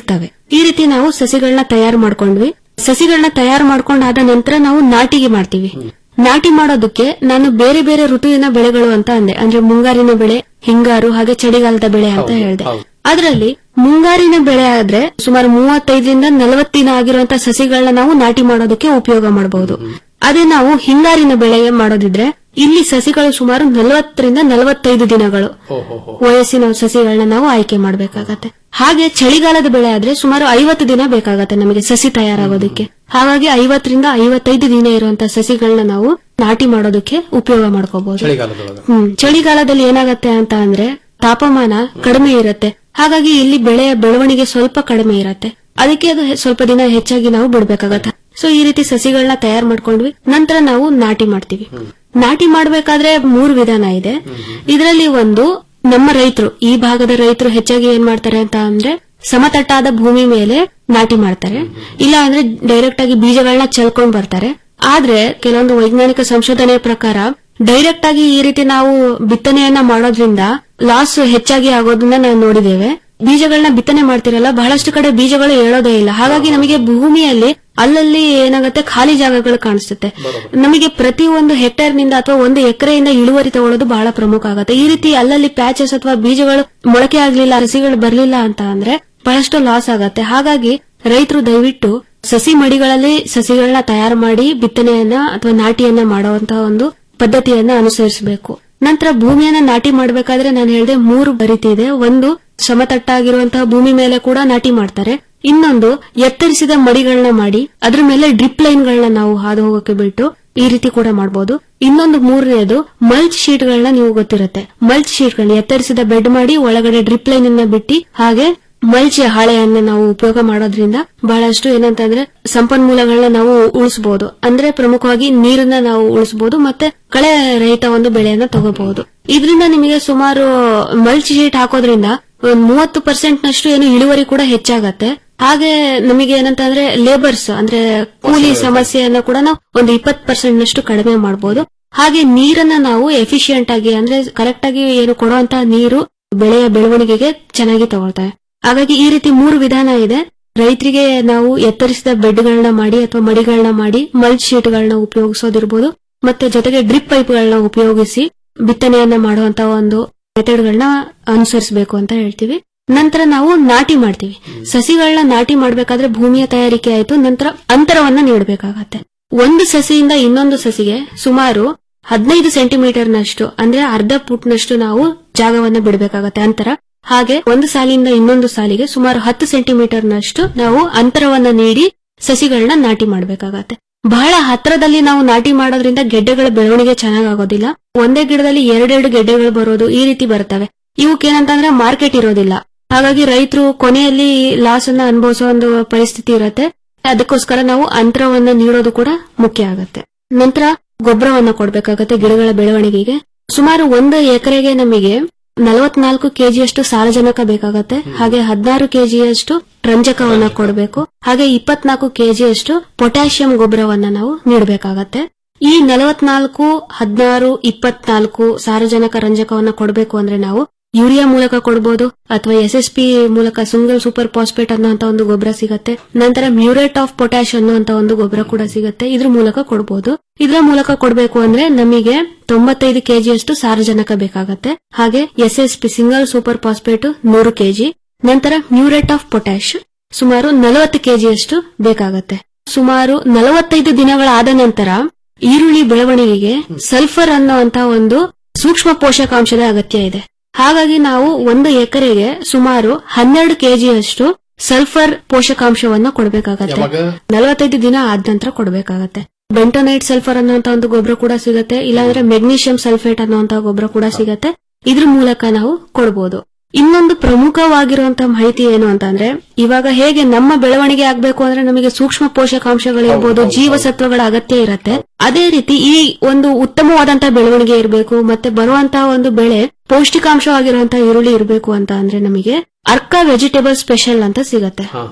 ಈ ರೀತಿ ನಾವು ಸಸಿಗಳನ್ನ ತಯಾರು ಮಾಡ್ಕೊಂಡ್ವಿ ಸಸಿಗಳನ್ನ ತಯಾರು ಮಾಡ್ಕೊಂಡಾದ ನಂತರ ನಾವು ನಾಟಿಗೆ ಮಾಡ್ತೀವಿ ನಾಟಿ ಮಾಡೋದಕ್ಕೆ ನಾನು ಬೇರೆ ಬೇರೆ ಋತುವಿನ ಬೆಳೆಗಳು ಅಂತ ಅಂದೆ ಅಂದ್ರೆ ಮುಂಗಾರಿನ ಬೆಳೆ ಹಿಂಗಾರು ಹಾಗೆ ಚಳಿಗಾಲದ ಬೆಳೆ ಅಂತ ಹೇಳಿದೆ ಅದರಲ್ಲಿ ಮುಂಗಾರಿನ ಬೆಳೆ ಆದ್ರೆ ಸುಮಾರು ಮೂವತ್ತೈದರಿಂದ ನಲವತ್ತು ದಿನ ಆಗಿರುವಂತಹ ಸಸಿಗಳನ್ನ ನಾವು ನಾಟಿ ಮಾಡೋದಕ್ಕೆ ಉಪಯೋಗ ಮಾಡಬಹುದು ಅದೇ ನಾವು ಹಿಂಗಾರಿನ ಬೆಳೆಗೆ ಮಾಡೋದಿದ್ರೆ ಇಲ್ಲಿ ಸಸಿಗಳು ಸುಮಾರು ನಲವತ್ತರಿಂದ ನಲವತ್ತೈದು ದಿನಗಳು ವಯಸ್ಸಿನ ಸಸಿಗಳನ್ನ ನಾವು ಆಯ್ಕೆ ಮಾಡಬೇಕಾಗತ್ತೆ ಹಾಗೆ ಚಳಿಗಾಲದ ಬೆಳೆ ಆದ್ರೆ ಸುಮಾರು ಐವತ್ತು ದಿನ ಬೇಕಾಗತ್ತೆ ನಮಗೆ ಸಸಿ ತಯಾರಾಗೋದಕ್ಕೆ ಹಾಗಾಗಿ ಐವತ್ತರಿಂದ ಐವತ್ತೈದು ದಿನ ಇರುವಂತಹ ಸಸಿಗಳನ್ನ ನಾವು ನಾಟಿ ಮಾಡೋದಕ್ಕೆ ಉಪಯೋಗ ಮಾಡ್ಕೋಬಹುದು ಚಳಿಗಾಲದೊಳಗ ಹ್ಮ್ ಚಳಿಗಾಲದಲ್ಲಿ ಏನಾಗತ್ತೆ ಅಂತ ಅಂದ್ರೆ ತಾಪಮಾನ ಕಡಿಮೆ ಇರುತ್ತೆ ಹಾಗಾಗಿ ಇಲ್ಲಿ ಬೆಳೆಯ ಬೆಳವಣಿಗೆ ಸ್ವಲ್ಪ ಕಡಿಮೆ ಇರತ್ತೆ ಅದಕ್ಕೆ ಅದು ಹೆ- ಸ್ವಲ್ಪ ದಿನ ಹೆಚ್ಚಾಗಿ ನಾವು ಬಿಡ್ಬೇಕಾಗತ್ತೆ ಸೊ ಈ ರೀತಿ ಸಸಿಗಳನ್ನ ತಯಾರು ಮಾಡ್ಕೊಂಡ್ವಿ ನಂತರ ನಾವು ನಾಟಿ ಮಾಡ್ತೀವಿ ನಾಟಿ ಮಾಡ್ಬೇಕಾದ್ರೆ ಮೂರು ವಿಧಾನ ಇದೆ ಇದರಲ್ಲಿ ಒಂದು ನಮ್ಮ ರೈತರು ಈ ಭಾಗದ ರೈತರು ಹೆಚ್ಚಾಗಿ ಏನ್ ಮಾಡ್ತಾರೆ ಅಂತ ಅಂದ್ರೆ ಸಮತಟ್ಟಾದ ಭೂಮಿ ಮೇಲೆ ನಾಟಿ ಮಾಡ್ತಾರೆ ಇಲ್ಲ ಅಂದ್ರೆ ಡೈರೆಕ್ಟ್ ಆಗಿ ಬೀಜಗಳನ್ನ ಚೆಲ್ಕೊಂಡ್ ಬರ್ತಾರೆ ಆದ್ರೆ ಕೆಲವೊಂದು ವೈಜ್ಞಾನಿಕ ಸಂಶೋಧನೆ ಪ್ರಕಾರ ಡೈರೆಕ್ಟ್ ಆಗಿ ಈ ರೀತಿ ನಾವು ಬಿತ್ತನೆಯನ್ನ ಮಾಡೋದ್ರಿಂದ ಲಾಸ್ ಹೆಚ್ಚಾಗಿ ಆಗೋದನ್ನ ನಾವು ನೋಡಿದ್ದೇವೆ ಬೀಜಗಳನ್ನ ಬಿತ್ತನೆ ಮಾಡ್ತಿರಲ್ಲ ಬಹಳಷ್ಟು ಕಡೆ ಬೀಜಗಳು ಹೇಳೋದೇ ಇಲ್ಲ ಹಾಗಾಗಿ ನಮಗೆ ಭೂಮಿಯಲ್ಲಿ ಅಲ್ಲಲ್ಲಿ ಏನಾಗುತ್ತೆ ಖಾಲಿ ಜಾಗಗಳು ಕಾಣಿಸುತ್ತೆ ನಮಗೆ ಪ್ರತಿ ಒಂದು ಹೆಕ್ಟೇರ್ ನಿಂದ ಅಥವಾ ಒಂದು ಎಕರೆಯಿಂದ ಇಳುವರಿ ತಗೊಳ್ಳೋದು ಬಹಳ ಪ್ರಮುಖ ಆಗುತ್ತೆ ಈ ರೀತಿ ಅಲ್ಲಲ್ಲಿ ಪ್ಯಾಚಸ್ ಅಥವಾ ಬೀಜಗಳು ಮೊಳಕೆ ಆಗ್ಲಿಲ್ಲ ಸಸಿಗಳು ಬರ್ಲಿಲ್ಲ ಅಂತ ಅಂದ್ರೆ ಬಹಳಷ್ಟು ಲಾಸ್ ಆಗತ್ತೆ ಹಾಗಾಗಿ ರೈತರು ದಯವಿಟ್ಟು ಸಸಿ ಮಡಿಗಳಲ್ಲಿ ಸಸಿಗಳನ್ನ ತಯಾರು ಮಾಡಿ ಬಿತ್ತನೆಯನ್ನ ಅಥವಾ ನಾಟಿಯನ್ನ ಮಾಡುವಂತಹ ಒಂದು ಪದ್ಧತಿಯನ್ನ ಅನುಸರಿಸಬೇಕು ನಂತರ ಭೂಮಿಯನ್ನ ನಾಟಿ ಮಾಡಬೇಕಾದ್ರೆ ನಾನು ಹೇಳಿದೆ ಮೂರು ರೀತಿ ಇದೆ ಒಂದು ಸಮತಟ್ಟಾಗಿರುವಂತಹ ಭೂಮಿ ಮೇಲೆ ಕೂಡ ನಾಟಿ ಮಾಡ್ತಾರೆ ಇನ್ನೊಂದು ಎತ್ತರಿಸಿದ ಮಡಿಗಳನ್ನ ಮಾಡಿ ಅದ್ರ ಮೇಲೆ ಡ್ರಿಪ್ ಲೈನ್ಗಳನ್ನ ನಾವು ಹಾದು ಹೋಗೋಕೆ ಬಿಟ್ಟು ಈ ರೀತಿ ಕೂಡ ಮಾಡಬಹುದು ಇನ್ನೊಂದು ಮೂರನೇದು ಮಲ್ಚ್ ಶೀಟ್ಗಳನ್ನ ನೀವು ಗೊತ್ತಿರುತ್ತೆ ಮಲ್ಚ್ ಶೀಟ್ಗಳನ್ನ ಎತ್ತರಿಸಿದ ಬೆಡ್ ಮಾಡಿ ಒಳಗಡೆ ಡ್ರಿಪ್ ಲೈನ್ ಅನ್ನ ಬಿಟ್ಟು ಹಾಗೆ ಮಲ್ಚ್ ಹಾಳೆಯನ್ನ ನಾವು ಉಪಯೋಗ ಮಾಡೋದ್ರಿಂದ ಬಹಳಷ್ಟು ಏನಂತಂದ್ರೆ ಸಂಪನ್ಮೂಲಗಳನ್ನ ನಾವು ಉಳಿಸಬಹುದು ಅಂದ್ರೆ ಪ್ರಮುಖವಾಗಿ ನೀರನ್ನ ನಾವು ಉಳಿಸಬಹುದು ಮತ್ತೆ ಕಳೆ ರಹಿತ ಒಂದು ಬೆಳೆಯನ್ನ ತಗೋಬಹುದು ಇದರಿಂದ ನಿಮಗೆ ಸುಮಾರು ಮಲ್ಚ್ ಶೀಟ್ ಹಾಕೋದ್ರಿಂದ ಒಂದ್ ಮೂವತ್ತು ಪರ್ಸೆಂಟ್ ನಷ್ಟು ಏನು ಇಳುವರಿ ಕೂಡ ಹೆಚ್ಚಾಗತ್ತೆ ಹಾಗೆ ನಮಗೆ ಏನಂತಂದ್ರೆ ಲೇಬರ್ಸ್ ಅಂದ್ರೆ ಕೂಲಿ ಸಮಸ್ಯೆಯನ್ನ ಕೂಡ ನಾವು ಒಂದು ಇಪ್ಪತ್ತು ಪರ್ಸೆಂಟ್ ನಷ್ಟು ಕಡಿಮೆ ಮಾಡಬಹುದು ಹಾಗೆ ನೀರನ್ನ ನಾವು ಎಫಿಷಿಯಂಟ್ ಆಗಿ ಅಂದ್ರೆ ಕರೆಕ್ಟ್ ಆಗಿ ಏನು ಕೊಡುವಂತ ನೀರು ಬೆಳೆಯ ಬೆಳವಣಿಗೆಗೆ ಚೆನ್ನಾಗಿ ತಗೊಳ್ತವೆ ಹಾಗಾಗಿ ಈ ರೀತಿ ಮೂರು ವಿಧಾನ ಇದೆ ರೈತರಿಗೆ ನಾವು ಎತ್ತರಿಸಿದ ಬೆಡ್ಗಳನ್ನ ಮಾಡಿ ಅಥವಾ ಮಡಿಗಳನ್ನ ಮಾಡಿ ಮಲ್ಚ್ ಶೀಟ್ಗಳನ್ನ ಉಪಯೋಗಿಸೋದಿರ್ಬೋದು ಮತ್ತೆ ಜೊತೆಗೆ ಡ್ರಿಪ್ ಪೈಪ್ಗಳನ್ನ ಉಪಯೋಗಿಸಿ ಬಿತ್ತನೆಯನ್ನ ಮಾಡುವಂತ ಒಂದು ಮೆಥಡ್ಗಳನ್ನ ಅನುಸರಿಸಬೇಕು ಅಂತ ಹೇಳ್ತೀವಿ ನಂತರ ನಾವು ನಾಟಿ ಮಾಡ್ತೀವಿ ಸಸಿಗಳನ್ನ ನಾಟಿ ಮಾಡ್ಬೇಕಾದ್ರೆ ಭೂಮಿಯ ತಯಾರಿಕೆ ಆಯ್ತು ನಂತರ ಅಂತರವನ್ನ ನೀಡಬೇಕಾಗತ್ತೆ ಒಂದು ಸಸಿಯಿಂದ ಇನ್ನೊಂದು ಸಸಿಗೆ ಸುಮಾರು ಹದಿನೈದು ಸೆಂಟಿಮೀಟರ್ನಷ್ಟು ಅಂದ್ರೆ ಅರ್ಧ ಫುಟ್ನಷ್ಟು ನಾವು ಜಾಗವನ್ನ ಬಿಡಬೇಕಾಗತ್ತೆ ಅಂತರ ಹಾಗೆ ಒಂದು ಸಾಲಿಂದ ಇನ್ನೊಂದು ಸಾಲಿಗೆ ಸುಮಾರು ಹತ್ತು ಸೆಂಟಿಮೀಟರ್ನಷ್ಟು ನಾವು ಅಂತರವನ್ನ ನೀಡಿ ಸಸಿಗಳನ್ನ ನಾಟಿ ಮಾಡಬೇಕಾಗತ್ತೆ ಬಹಳ ಹತ್ರದಲ್ಲಿ ನಾವು ನಾಟಿ ಮಾಡೋದ್ರಿಂದ ಗೆಡ್ಡೆಗಳ ಬೆಳವಣಿಗೆ ಚೆನ್ನಾಗಾಗೋದಿಲ್ಲ ಒಂದೇ ಗಿಡದಲ್ಲಿ ಎರಡೆರಡು ಗೆಡ್ಡೆಗಳು ಬರೋದು ಈ ರೀತಿ ಬರ್ತವೆ ಇವಕ್ಕೇನಂತಂದ್ರೆ ಮಾರ್ಕೆಟ್ ಇರೋದಿಲ್ಲ ಹಾಗಾಗಿ ರೈತರು ಕೊನೆಯಲ್ಲಿ ಲಾಸ್ ಅನ್ನ ಅನುಭವಿಸೋ ಒಂದು ಪರಿಸ್ಥಿತಿ ಇರತ್ತೆ ಅದಕ್ಕೋಸ್ಕರ ನಾವು ಅಂತರವನ್ನ ನೀಡೋದು ಕೂಡ ಮುಖ್ಯ ಆಗತ್ತೆ ನಂತರ ಗೊಬ್ಬರವನ್ನ ಕೊಡ್ಬೇಕಾಗತ್ತೆ ಗಿಡಗಳ ಬೆಳವಣಿಗೆಗೆ ಸುಮಾರು ಒಂದು ಎಕರೆಗೆ ನಮಗೆ ನಲವತ್ನಾಲ್ಕು ಕೆಜಿಯಷ್ಟು ಸಾರಜನಕ ಬೇಕಾಗತ್ತೆ ಹಾಗೆ ಹದಿನಾರು ಕೆಜಿಯಷ್ಟು ರಂಜಕವನ್ನ ಕೊಡಬೇಕು ಹಾಗೆ ಇಪ್ಪತ್ನಾಲ್ಕು ಕೆಜಿಯಷ್ಟು ಪೊಟ್ಯಾಷಿಯಂ ಗೊಬ್ಬರವನ್ನ ನಾವು ನೀಡಬೇಕಾಗತ್ತೆ ಈ ನಲವತ್ನಾಲ್ಕು ಹದಿನಾರು ಇಪ್ಪತ್ನಾಲ್ಕು ಸಾರಜನಕ ರಂಜಕವನ್ನ ಕೊಡಬೇಕು ಅಂದ್ರೆ ನಾವು ಯೂರಿಯಾ ಮೂಲಕ ಕೊಡಬಹುದು ಅಥವಾ ಎಸ್ ಎಸ್ ಪಿ ಮೂಲಕ ಸಿಂಗಲ್ ಸೂಪರ್ ಫಾಸ್ಫೇಟ್ ಅನ್ನುವಂತ ಒಂದು ಗೊಬ್ಬರ ಸಿಗತ್ತೆ ನಂತರ ಮ್ಯೂರೇಟ್ ಆಫ್ ಪೊಟ್ಯಾಶ್ ಅನ್ನುವಂತ ಒಂದು ಗೊಬ್ಬರ ಕೂಡ ಸಿಗತ್ತೆ ಇದ್ರ ಮೂಲಕ ಕೊಡಬಹುದು ಇದರ ಮೂಲಕ ಕೊಡಬೇಕು ಅಂದ್ರೆ ನಮಗೆ ತೊಂಬತ್ತೈದು ಕೆಜಿಯಷ್ಟು ಸಾರಜನಕ ಬೇಕಾಗತ್ತೆ ಹಾಗೆ S S P single super phosphate ನೂರು ಕೆಜಿ ನಂತರ ಮ್ಯೂರೇಟ್ ಆಫ್ ಪೊಟ್ಯಾಶ್ ಸುಮಾರು ನಲವತ್ತು ಕೆಜಿಯಷ್ಟು ಬೇಕಾಗತ್ತೆ ಸುಮಾರು ನಲವತ್ತೈದು ದಿನಗಳಾದ ನಂತರ ಈರುಳ್ಳಿ ಬೆಳವಣಿಗೆಗೆ ಸಲ್ಫರ್ ಅನ್ನುವಂತ ಒಂದು ಸೂಕ್ಷ್ಮ ಪೋಷಕಾಂಶದ ಅಗತ್ಯ ಇದೆ ಹಾಗಾಗಿ ನಾವು ಒಂದು ಎಕರೆಗೆ ಸುಮಾರು ಹನ್ನೆರಡು ಕೆಜಿಯಷ್ಟು ಸಲ್ಫರ್ ಪೋಷಕಾಂಶವನ್ನ ಕೊಡಬೇಕಾಗತ್ತೆ ಯಾವಾಗ? ನಲವತ್ತೈದು ದಿನ ಆದ ನಂತರ ಕೊಡಬೇಕಾಗತ್ತೆ ಬೆಂಟೋನೈಟ್ ಸಲ್ಫರ್ ಅನ್ನುವಂತ ಒಂದು ಗೊಬ್ಬರ ಕೂಡ ಸಿಗತ್ತೆ ಇಲ್ಲಾಂದ್ರೆ ಮೆಗ್ನೀಷಿಯಂ ಸಲ್ಫೇಟ್ ಅನ್ನುವಂತ ಗೊಬ್ಬರ ಕೂಡ ಸಿಗತ್ತೆ ಇದ್ರ ಮೂಲಕ ನಾವು ಕೊಡಬಹುದು ಇನ್ನೊಂದು ಪ್ರಮುಖವಾಗಿರುವಂತಹ ಮಾಹಿತಿ ಏನು ಅಂತಂದ್ರೆ ಇವಾಗ ಹೇಗೆ ನಮ್ಮ ಬೆಳವಣಿಗೆ ಆಗ್ಬೇಕು ಅಂದ್ರೆ ನಮಗೆ ಸೂಕ್ಷ್ಮ ಪೋಷಕಾಂಶಗಳಿರ್ಬೋದು ಜೀವಸತ್ವಗಳ ಅಗತ್ಯ ಇರತ್ತೆ ಅದೇ ರೀತಿ ಈ ಒಂದು ಉತ್ತಮವಾದಂತಹ ಬೆಳವಣಿಗೆ ಇರಬೇಕು ಮತ್ತೆ ಬರುವಂತಹ ಒಂದು ಬೆಳೆ ಪೌಷ್ಟಿಕಾಂಶವಾಗಿರುವಂತಹ ಈರುಳ್ಳಿ ಇರಬೇಕು ಅಂತ ಅಂದ್ರೆ ನಮಗೆ ಅರ್ಕ ವೆಜಿಟೇಬಲ್ ಸ್ಪೆಷಲ್ ಅಂತ ಸಿಗತ್ತೆ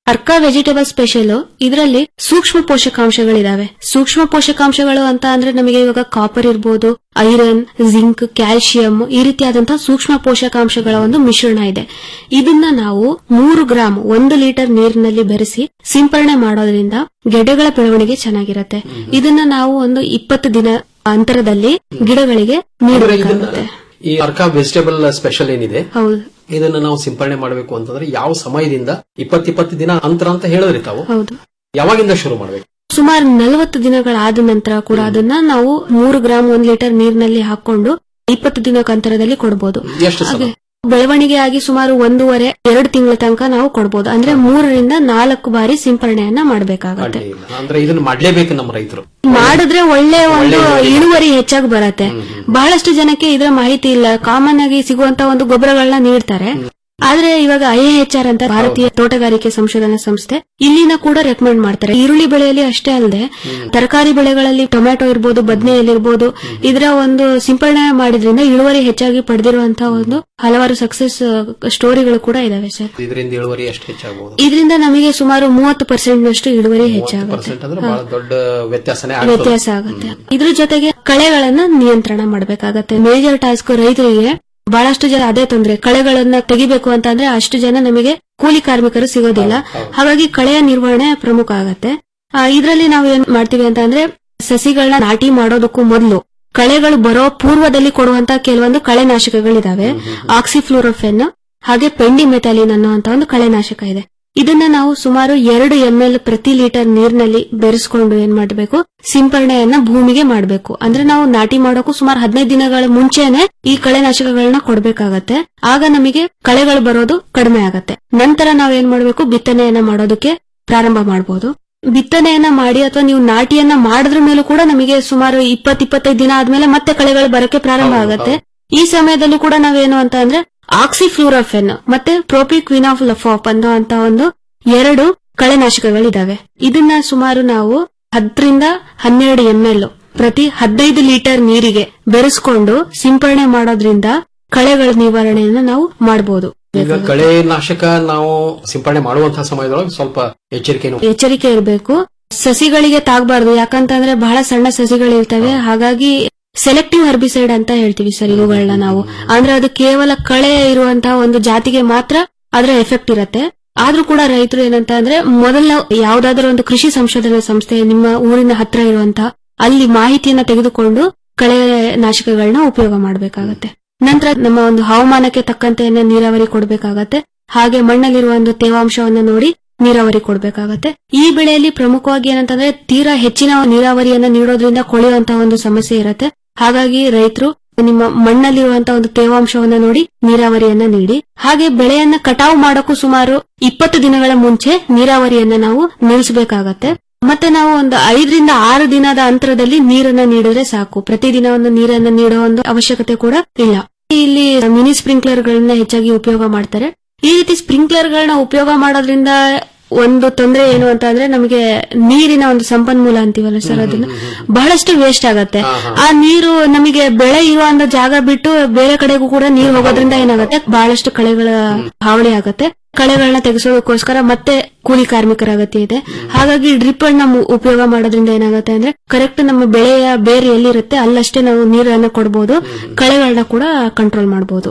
ಅರ್ಕ ವೆಜಿಟೇಬಲ್ ಸ್ಪೆಷಲ್ ಇದರಲ್ಲಿ ಸೂಕ್ಷ್ಮ ಪೋಷಕಾಂಶಗಳಿದಾವೆ ಸೂಕ್ಷ್ಮ ಪೋಷಕಾಂಶಗಳು ಅಂತ ಅಂದ್ರೆ ನಮಗೆ ಇವಾಗ ಕಾಪರ್ ಇರ್ಬೋದು ಐರನ್ ಜಿಂಕ್ ಕ್ಯಾಲ್ಸಿಯಂ ಈ ರೀತಿಯಾದಂತಹ ಸೂಕ್ಷ್ಮ ಪೋಷಕಾಂಶಗಳ ಒಂದು ಮಿಶ್ರಣ ಇದೆ ಇದನ್ನ ನಾವು ಮೂರು ಗ್ರಾಂ ಒಂದು ಲೀಟರ್ ನೀರಿನಲ್ಲಿ ಬೆರೆಸಿ ಸಿಂಪರಣೆ ಮಾಡೋದ್ರಿಂದ ಗೆಡ್ಡೆಗಳ ಬೆಳವಣಿಗೆ ಚೆನ್ನಾಗಿರತ್ತೆ ಇದನ್ನ ನಾವು ಒಂದು ಇಪ್ಪತ್ತು ದಿನ ಅಂತರದಲ್ಲಿ ಗಿಡಗಳಿಗೆ ನೀಡಬೇಕಾಗುತ್ತೆ ಈ ಅರ್ಕ ವೆಜಿಟೇಬಲ್ ಸ್ಪೆಷಲ್ ಏನಿದೆ ಹೌದು ಇದನ್ನ ನಾವು ಸಿಂಪರಣೆ ಮಾಡಬೇಕು ಅಂತಂದ್ರೆ ಯಾವ ಸಮಯದಿಂದ ಇಪ್ಪತ್ತಿಪ್ಪತ್ತು ದಿನ ಅಂತರ ಅಂತ ಹೇಳಿದ್ರಿ ತಾವು ಹೌದು ಯಾವಾಗಿಂದ ಶುರು ಮಾಡಬೇಕು ಸುಮಾರು ನಲವತ್ತು ದಿನಗಳಾದ ನಂತರ ಕೂಡ ಅದನ್ನ ನಾವು ಮೂರು ಗ್ರಾಂ ಒಂದ್ ಲೀಟರ್ ನೀರಿನಲ್ಲಿ ಹಾಕೊಂಡು ಇಪ್ಪತ್ತು ದಿನಕ ಅಂತರದಲ್ಲಿ ಕೊಡಬಹುದು ಎಷ್ಟು ಸಲ ಬೆಳವಣಿಗೆ ಆಗಿ ಸುಮಾರು ಒಂದೂವರೆ ಎರಡು ತಿಂಗಳ ತನಕ ನಾವು ಕೊಡಬಹುದು ಅಂದ್ರೆ ಮೂರರಿಂದ ನಾಲ್ಕು ಬಾರಿ ಸಿಂಪರಣೆಯನ್ನ ಮಾಡಬೇಕಾಗತ್ತೆ ಅಡ್ಡಿ ಇಲ್ಲ. ಅಂದ್ರೆ ಇದನ್ನ ಮಾಡ್ಲೇಬೇಕು ನಮ್ಮ ರೈತರು ಮಾಡಿದ್ರೆ ಒಳ್ಳೆ ಒಂದು ಇಳುವರಿ ಹೆಚ್ಚಾಗಿ ಬರತ್ತೆ ಬಹಳಷ್ಟು ಜನಕ್ಕೆ ಇದರ ಮಾಹಿತಿ ಇಲ್ಲ ಕಾಮನ್ ಆಗಿ ಸಿಗುವಂತ ಒಂದು ಗೊಬ್ಬರಗಳನ್ನ ನೀಡ್ತಾರೆ ಆದ್ರೆ ಇವಾಗ ಐಎಚ್ಆರ್ ಅಂತ ಭಾರತೀಯ ತೋಟಗಾರಿಕೆ ಸಂಶೋಧನಾ ಸಂಸ್ಥೆ ಇಲ್ಲಿನ ಕೂಡ ರೆಕಮೆಂಡ್ ಮಾಡ್ತಾರೆ ಈರುಳ್ಳಿ ಬೆಳೆಯಲ್ಲಿ ಅಷ್ಟೇ ಅಲ್ಲದೆ ತರಕಾರಿ ಬೆಳೆಗಳಲ್ಲಿ ಟೊಮ್ಯಾಟೊ ಇರ್ಬೋದು ಬದನೆಯಲ್ಲಿರ್ಬೋದು ಇದರ ಒಂದು ಸಿಂಪರಣೆ ಮಾಡಿದ್ರಿಂದ ಇಳುವರಿ ಹೆಚ್ಚಾಗಿ ಪಡೆದಿರುವಂತಹ ಒಂದು ಹಲವಾರು ಸಕ್ಸಸ್ ಸ್ಟೋರಿಗಳು ಕೂಡ ಇದಾವೆ ಸರ್ ಇದರಿಂದ ಇಳುವರಿ ಎಷ್ಟು ಹೆಚ್ಚಾಗಬಹುದು ಇದರಿಂದ ನಮಗೆ ಸುಮಾರು ಮೂವತ್ತು ಪರ್ಸೆಂಟ್ ನಷ್ಟು ಇಳುವರಿ ಹೆಚ್ಚಾಗುತ್ತೆ ಪರ್ಸೆಂಟ್ ಅಂದ್ರೆ ಬಹಳ ದೊಡ್ಡ ವ್ಯತ್ಯಾಸನೇ ಆಗ್ತದೆ ವ್ಯತ್ಯಾಸ ಆಗುತ್ತೆ ಇದ್ರ ಜೊತೆಗೆ ಕಳೆಗಳನ್ನ ನಿಯಂತ್ರಣ ಮಾಡಬೇಕಾಗತ್ತೆ ಮೇಜರ್ ಟಾಸ್ಕ್ ರೈತರಿಗೆ ಬಹಳಷ್ಟು ಜನ ಅದೇ ತೊಂದ್ರೆ ಕಳೆಗಳನ್ನ ತೆಗಿಬೇಕು ಅಂತ ಅಂದ್ರೆ ಅಷ್ಟು ಜನ ನಮಗೆ ಕೂಲಿ ಕಾರ್ಮಿಕರು ಸಿಗೋದಿಲ್ಲ ಹಾಗಾಗಿ ಕಳೆಯ ನಿರ್ವಹಣೆ ಪ್ರಮುಖ ಆಗತ್ತೆ ಇದರಲ್ಲಿ ನಾವು ಏನ್ ಮಾಡ್ತೀವಿ ಅಂತ ಅಂದ್ರೆ ಸಸಿಗಳನ್ನ ನಾಟಿ ಮಾಡೋದಕ್ಕೂ ಮೊದಲು ಕಳೆಗಳು ಬರೋ ಪೂರ್ವದಲ್ಲಿ ಕೊಡುವಂತ ಕೆಲವೊಂದು ಕಳೆನಾಶಕಗಳಿದಾವೆ ಆಕ್ಸಿಫ್ಲೋರೋಫೆನ್ ಹಾಗೆ ಪೆಂಡಿ ಮೆಥಾಲಿನ್ ಅನ್ನುವಂತ ಒಂದು ಕಳೆನಾಶಕ ಇದೆ ಇದನ್ನ ನಾವು ಸುಮಾರು ಎರಡು ಎಂಎಲ್ ಪ್ರತಿ ಲೀಟರ್ ನೀರಿನಲ್ಲಿ ಬೆರೆಸ್ಕೊಂಡು ಏನ್ ಮಾಡಬೇಕು ಸಿಂಪರಣೆಯನ್ನ ಭೂಮಿಗೆ ಮಾಡಬೇಕು ಅಂದ್ರೆ ನಾವು ನಾಟಿ ಮಾಡೋಕು ಸುಮಾರು ಹದಿನೈದು ದಿನಗಳ ಮುಂಚೆನೆ ಈ ಕಳೆನಾಶಕಗಳನ್ನ ಕೊಡಬೇಕಾಗತ್ತೆ ಆಗ ನಮಗೆ ಕಳೆಗಳು ಬರೋದು ಕಡಿಮೆ ಆಗತ್ತೆ ನಂತರ ನಾವು ಏನ್ ಮಾಡಬೇಕು ಬಿತ್ತನೆಯನ್ನ ಮಾಡೋದಕ್ಕೆ ಪ್ರಾರಂಭ ಮಾಡಬಹುದು ಬಿತ್ತನೆಯನ್ನ ಮಾಡಿ ಅಥವಾ ನೀವು ನಾಟಿಯನ್ನ ಮಾಡಿದ್ರ ಮೇಲೂ ಕೂಡ ನಮಗೆ ಸುಮಾರು ಇಪ್ಪತ್ ಇಪ್ಪತ್ತೈದು ದಿನ ಆದ್ಮೇಲೆ ಮತ್ತೆ ಕಳೆಗಳು ಬರಕ್ಕೆ ಪ್ರಾರಂಭ ಆಗತ್ತೆ ಈ ಸಮಯದಲ್ಲೂ ಕೂಡ ನಾವೇನು ಅಂತ ಅಂದ್ರೆ ಆಕ್ಸಿಫ್ಲೂರಾಫೆನ್ ಮತ್ತೆ ಪ್ರೋಪಿಕ್ವಿನಾಫ್ ಲಫಾಪ್ ಅನ್ನೋ ಅಂತ ಒಂದು ಎರಡು ಕಳೆನಾಶಕಗಳಿದಾವೆ ಇದನ್ನ ಸುಮಾರು ನಾವು ಹತ್ತರಿಂದ ಹನ್ನೆರಡು ಎಂಎಲ್ ಪ್ರತಿ ಹದಿನೈದು ಲೀಟರ್ ನೀರಿಗೆ ಬೆರೆಸ್ಕೊಂಡು ಸಿಂಪರಣೆ ಮಾಡೋದ್ರಿಂದ ಕಳೆಗಳ ನಿವಾರಣೆಯನ್ನ ನಾವು ಮಾಡಬಹುದು ಈಗ ಕಳೆ ನಾಶಕ ನಾವು ಸಿಂಪರಣೆ ಮಾಡುವಂತಹ ಸಮಯದೊಳಗೆ ಸ್ವಲ್ಪ ಎಚ್ಚರಿಕೆಯನ್ನು ಎಚ್ಚರಿಕೆ ಇರಬೇಕು ಸಸಿಗಳಿಗೆ ತಾಗಬಾರ್ದು ಯಾಕಂತಂದ್ರೆ ಬಹಳ ಸಣ್ಣ ಸಸಿಗಳಿರ್ತವೆ ಹಾಗಾಗಿ ಸೆಲೆಕ್ಟಿವ್ ಹರ್ಬಿಸೈಡ್ ಅಂತ ಹೇಳ್ತೀವಿ ಸರ್ ಇವುಗಳನ್ನ ನಾವು ಅಂದ್ರೆ ಅದು ಕೇವಲ ಕಳೆ ಇರುವಂತಹ ಒಂದು ಜಾತಿಗೆ ಮಾತ್ರ ಅದರ ಎಫೆಕ್ಟ್ ಇರತ್ತೆ ಆದ್ರೂ ಕೂಡ ರೈತರು ಏನಂತ ಅಂದ್ರೆ ಮೊದಲ ಯಾವ್ದಾದ್ರು ಒಂದು ಕೃಷಿ ಸಂಶೋಧನಾ ಸಂಸ್ಥೆ ನಿಮ್ಮ ಊರಿನ ಹತ್ರ ಇರುವಂತಹ ಅಲ್ಲಿ ಮಾಹಿತಿಯನ್ನ ತೆಗೆದುಕೊಂಡು ಕಳೆ ನಾಶಕಗಳನ್ನ ಉಪಯೋಗ ಮಾಡಬೇಕಾಗತ್ತೆ ನಂತರ ನಮ್ಮ ಒಂದು ಹವಾಮಾನಕ್ಕೆ ತಕ್ಕಂತೆ ನೀರಾವರಿ ಕೊಡಬೇಕಾಗತ್ತೆ ಹಾಗೆ ಮಣ್ಣಲ್ಲಿರುವ ಒಂದು ತೇವಾಂಶವನ್ನ ನೋಡಿ ನೀರಾವರಿ ಕೊಡಬೇಕಾಗತ್ತೆ ಈ ಬೆಳೆಯಲ್ಲಿ ಪ್ರಮುಖವಾಗಿ ಏನಂತಂದ್ರೆ ತೀರಾ ಹೆಚ್ಚಿನ ನೀರಾವರಿಯನ್ನ ನೀಡೋದ್ರಿಂದ ಕೊಳೆಯುವಂತಹ ಒಂದು ಸಮಸ್ಯೆ ಇರತ್ತೆ ಹಾಗಾಗಿ ರೈತರು ನಿಮ್ಮ ಮಣ್ಣಲ್ಲಿರುವಂತಹ ಒಂದು ತೇವಾಂಶವನ್ನ ನೋಡಿ ನೀರಾವರಿಯನ್ನ ನೀಡಿ ಹಾಗೆ ಬೆಳೆಯನ್ನ ಕಟಾವು ಮಾಡೋಕ್ಕೂ ಸುಮಾರು ಇಪ್ಪತ್ತು ದಿನಗಳ ಮುಂಚೆ ನೀರಾವರಿಯನ್ನ ನಾವು ನಿಲ್ಲಿಸಬೇಕಾಗತ್ತೆ ಮತ್ತೆ ನಾವು ಒಂದು ಐದರಿಂದ ಆರು ದಿನದ ಅಂತರದಲ್ಲಿ ನೀರನ್ನ ನೀಡಿದ್ರೆ ಸಾಕು ಪ್ರತಿದಿನ ಒಂದು ನೀರನ್ನ ನೀಡೋ ಒಂದು ಅವಶ್ಯಕತೆ ಕೂಡ ಇಲ್ಲ ಇಲ್ಲಿ ಮಿನಿ ಸ್ಪ್ರಿಂಕ್ಲರ್ ಗಳನ್ನ ಹೆಚ್ಚಾಗಿ ಉಪಯೋಗ ಮಾಡ್ತಾರೆ ಈ ರೀತಿ ಸ್ಪ್ರಿಂಕ್ಲರ್ ಗಳನ್ನ ಉಪಯೋಗ ಮಾಡೋದ್ರಿಂದ ಒಂದು ತೊಂದರೆ ಏನು ಅಂತ ಅಂದ್ರೆ ನಮಗೆ ನೀರಿನ ಒಂದು ಸಂಪನ್ಮೂಲ ಅಂತೀವಲ್ಲ ಸರ್ ಅದನ್ನ ಬಹಳಷ್ಟು ವೇಸ್ಟ್ ಆಗತ್ತೆ ಆ ನೀರು ನಮಗೆ ಬೆಳೆ ಇರೋ ಒಂದು ಜಾಗ ಬಿಟ್ಟು ಬೇರೆ ಕಡೆಗೂ ಕೂಡ ನೀರು ಹೋಗೋದ್ರಿಂದ ಏನಾಗುತ್ತೆ ಬಹಳಷ್ಟು ಕಳೆಗಳ ಹಾವಳಿ ಆಗತ್ತೆ ಕಳೆಗಳನ್ನ ತೆಗೆಸೋದಕ್ಕೋಸ್ಕರ ಮತ್ತೆ ಕೂಲಿ ಕಾರ್ಮಿಕರ ಅಗತ್ಯ ಇದೆ ಹಾಗಾಗಿ ಡ್ರಿಪ್ ಅನ್ನ ಮು- ಉಪಯೋಗ ಮಾಡೋದ್ರಿಂದ ಏನಾಗುತ್ತೆ ಅಂದ್ರೆ ಕರೆಕ್ಟ್ ನಮ್ಮ ಬೆಳೆಯ ಬೇರೆ ಎಲ್ಲಿರುತ್ತೆ ಅಲ್ಲಷ್ಟೇ ನಾವು ನೀರನ್ನ ಕೊಡಬಹುದು ಕಳೆಗಳನ್ನ ಕೂಡ ಕಂಟ್ರೋಲ್ ಮಾಡಬಹುದು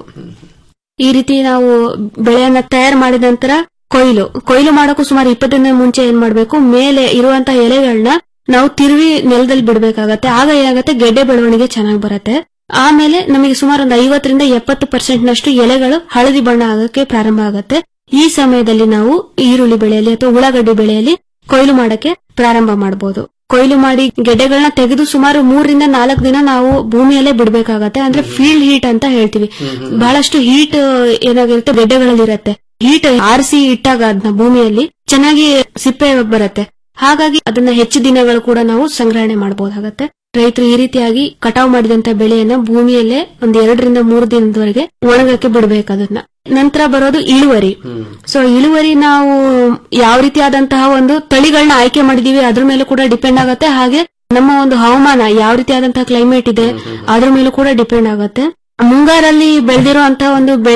ಈ ರೀತಿ ನಾವು ಬೆಳೆಯನ್ನ ತಯಾರು ಮಾಡಿದ ನಂತರ ಕೊಯ್ಲು ಕೊಯ್ಲು ಮಾಡೋಕ್ಕೂ ಸುಮಾರು ಇಪ್ಪತ್ತು ದಿನ ಮುಂಚೆ ಏನ್ ಮಾಡ್ಬೇಕು ಮೇಲೆ ಇರುವಂತಹ ಎಲೆಗಳನ್ನ ನಾವು ತಿರುವಿ ನೆಲದಲ್ಲಿ ಬಿಡಬೇಕಾಗತ್ತೆ ಆಗ ಏನಾಗುತ್ತೆ ಗೆಡ್ಡೆ ಬೆಳವಣಿಗೆ ಚೆನ್ನಾಗಿ ಬರುತ್ತೆ ಆಮೇಲೆ ನಮಗೆ ಸುಮಾರು ಒಂದು ಐವತ್ತರಿಂದ ಎಪ್ಪತ್ತು ಪರ್ಸೆಂಟ್ ನಷ್ಟು ಎಲೆಗಳು ಹಳದಿ ಬಣ್ಣ ಆಗಕ್ಕೆ ಪ್ರಾರಂಭ ಆಗುತ್ತೆ ಈ ಸಮಯದಲ್ಲಿ ನಾವು ಈರುಳ್ಳಿ ಬೆಳೆಯಲ್ಲಿ ಅಥವಾ ಉಳ್ಳಾಗಡ್ಡಿ ಬೆಳೆಯಲ್ಲಿ ಕೊಯ್ಲು ಮಾಡಕ್ಕೆ ಪ್ರಾರಂಭ ಮಾಡಬಹುದು ಕೊಯ್ಲು ಮಾಡಿ ಗೆಡ್ಡೆಗಳನ್ನ ತೆಗೆದು ಸುಮಾರು ಮೂರರಿಂದ ನಾಲ್ಕು ದಿನ ನಾವು ಭೂಮಿಯಲ್ಲೇ ಬಿಡಬೇಕಾಗತ್ತೆ ಅಂದ್ರೆ ಫೀಲ್ಡ್ ಹೀಟ್ ಅಂತ ಹೇಳ್ತೀವಿ ಬಹಳಷ್ಟು ಹೀಟ್ ಏನಾಗಿರುತ್ತೆ ಗೆಡ್ಡೆಗಳಲ್ಲಿ ಇರುತ್ತೆ ಹೀಟ್ ಆರಿಸಿ ಇಟ್ಟಾಗ ಅದನ್ನ ಭೂಮಿಯಲ್ಲಿ ಚೆನ್ನಾಗಿ ಸಿಪ್ಪೆ ಬರುತ್ತೆ ಹಾಗಾಗಿ ಅದನ್ನ ಹೆಚ್ಚು ದಿನಗಳು ಕೂಡ ನಾವು ಸಂಗ್ರಹಣೆ ಮಾಡಬಹುದಾಗತ್ತೆ ರೈತರು ಈ ರೀತಿಯಾಗಿ ಕಟಾವು ಮಾಡಿದಂತ ಬೆಳೆಯನ್ನ ಭೂಮಿಯಲ್ಲೇ ಒಂದ್ ಎರಡರಿಂದ ಮೂರು ದಿನದವರೆಗೆ ಒಣಗಕ್ಕೆ ಬಿಡಬೇಕು ಅದನ್ನ ನಂತರ ಬರೋದು ಇಳುವರಿ ಸೊ ಇಳುವರಿ ನಾವು ಯಾವ ರೀತಿಯಾದಂತಹ ಒಂದು ತಳಿಗಳನ್ನ ಆಯ್ಕೆ ಮಾಡಿದೀವಿ ಅದ್ರ ಮೇಲೂ ಕೂಡ ಡಿಪೆಂಡ್ ಆಗತ್ತೆ ಹಾಗೆ ನಮ್ಮ ಒಂದು ಹವಾಮಾನ ಯಾವ ರೀತಿಯಾದಂತಹ ಕ್ಲೈಮೇಟ್ ಇದೆ ಅದ್ರ ಮೇಲೂ ಕೂಡ ಡಿಪೆಂಡ್ ಆಗತ್ತೆ ಮುಂಗಾರಲ್ಲಿ ಬೆಳೆದಿರುವಂತಹ ಒಂದು ಬೆಳೆ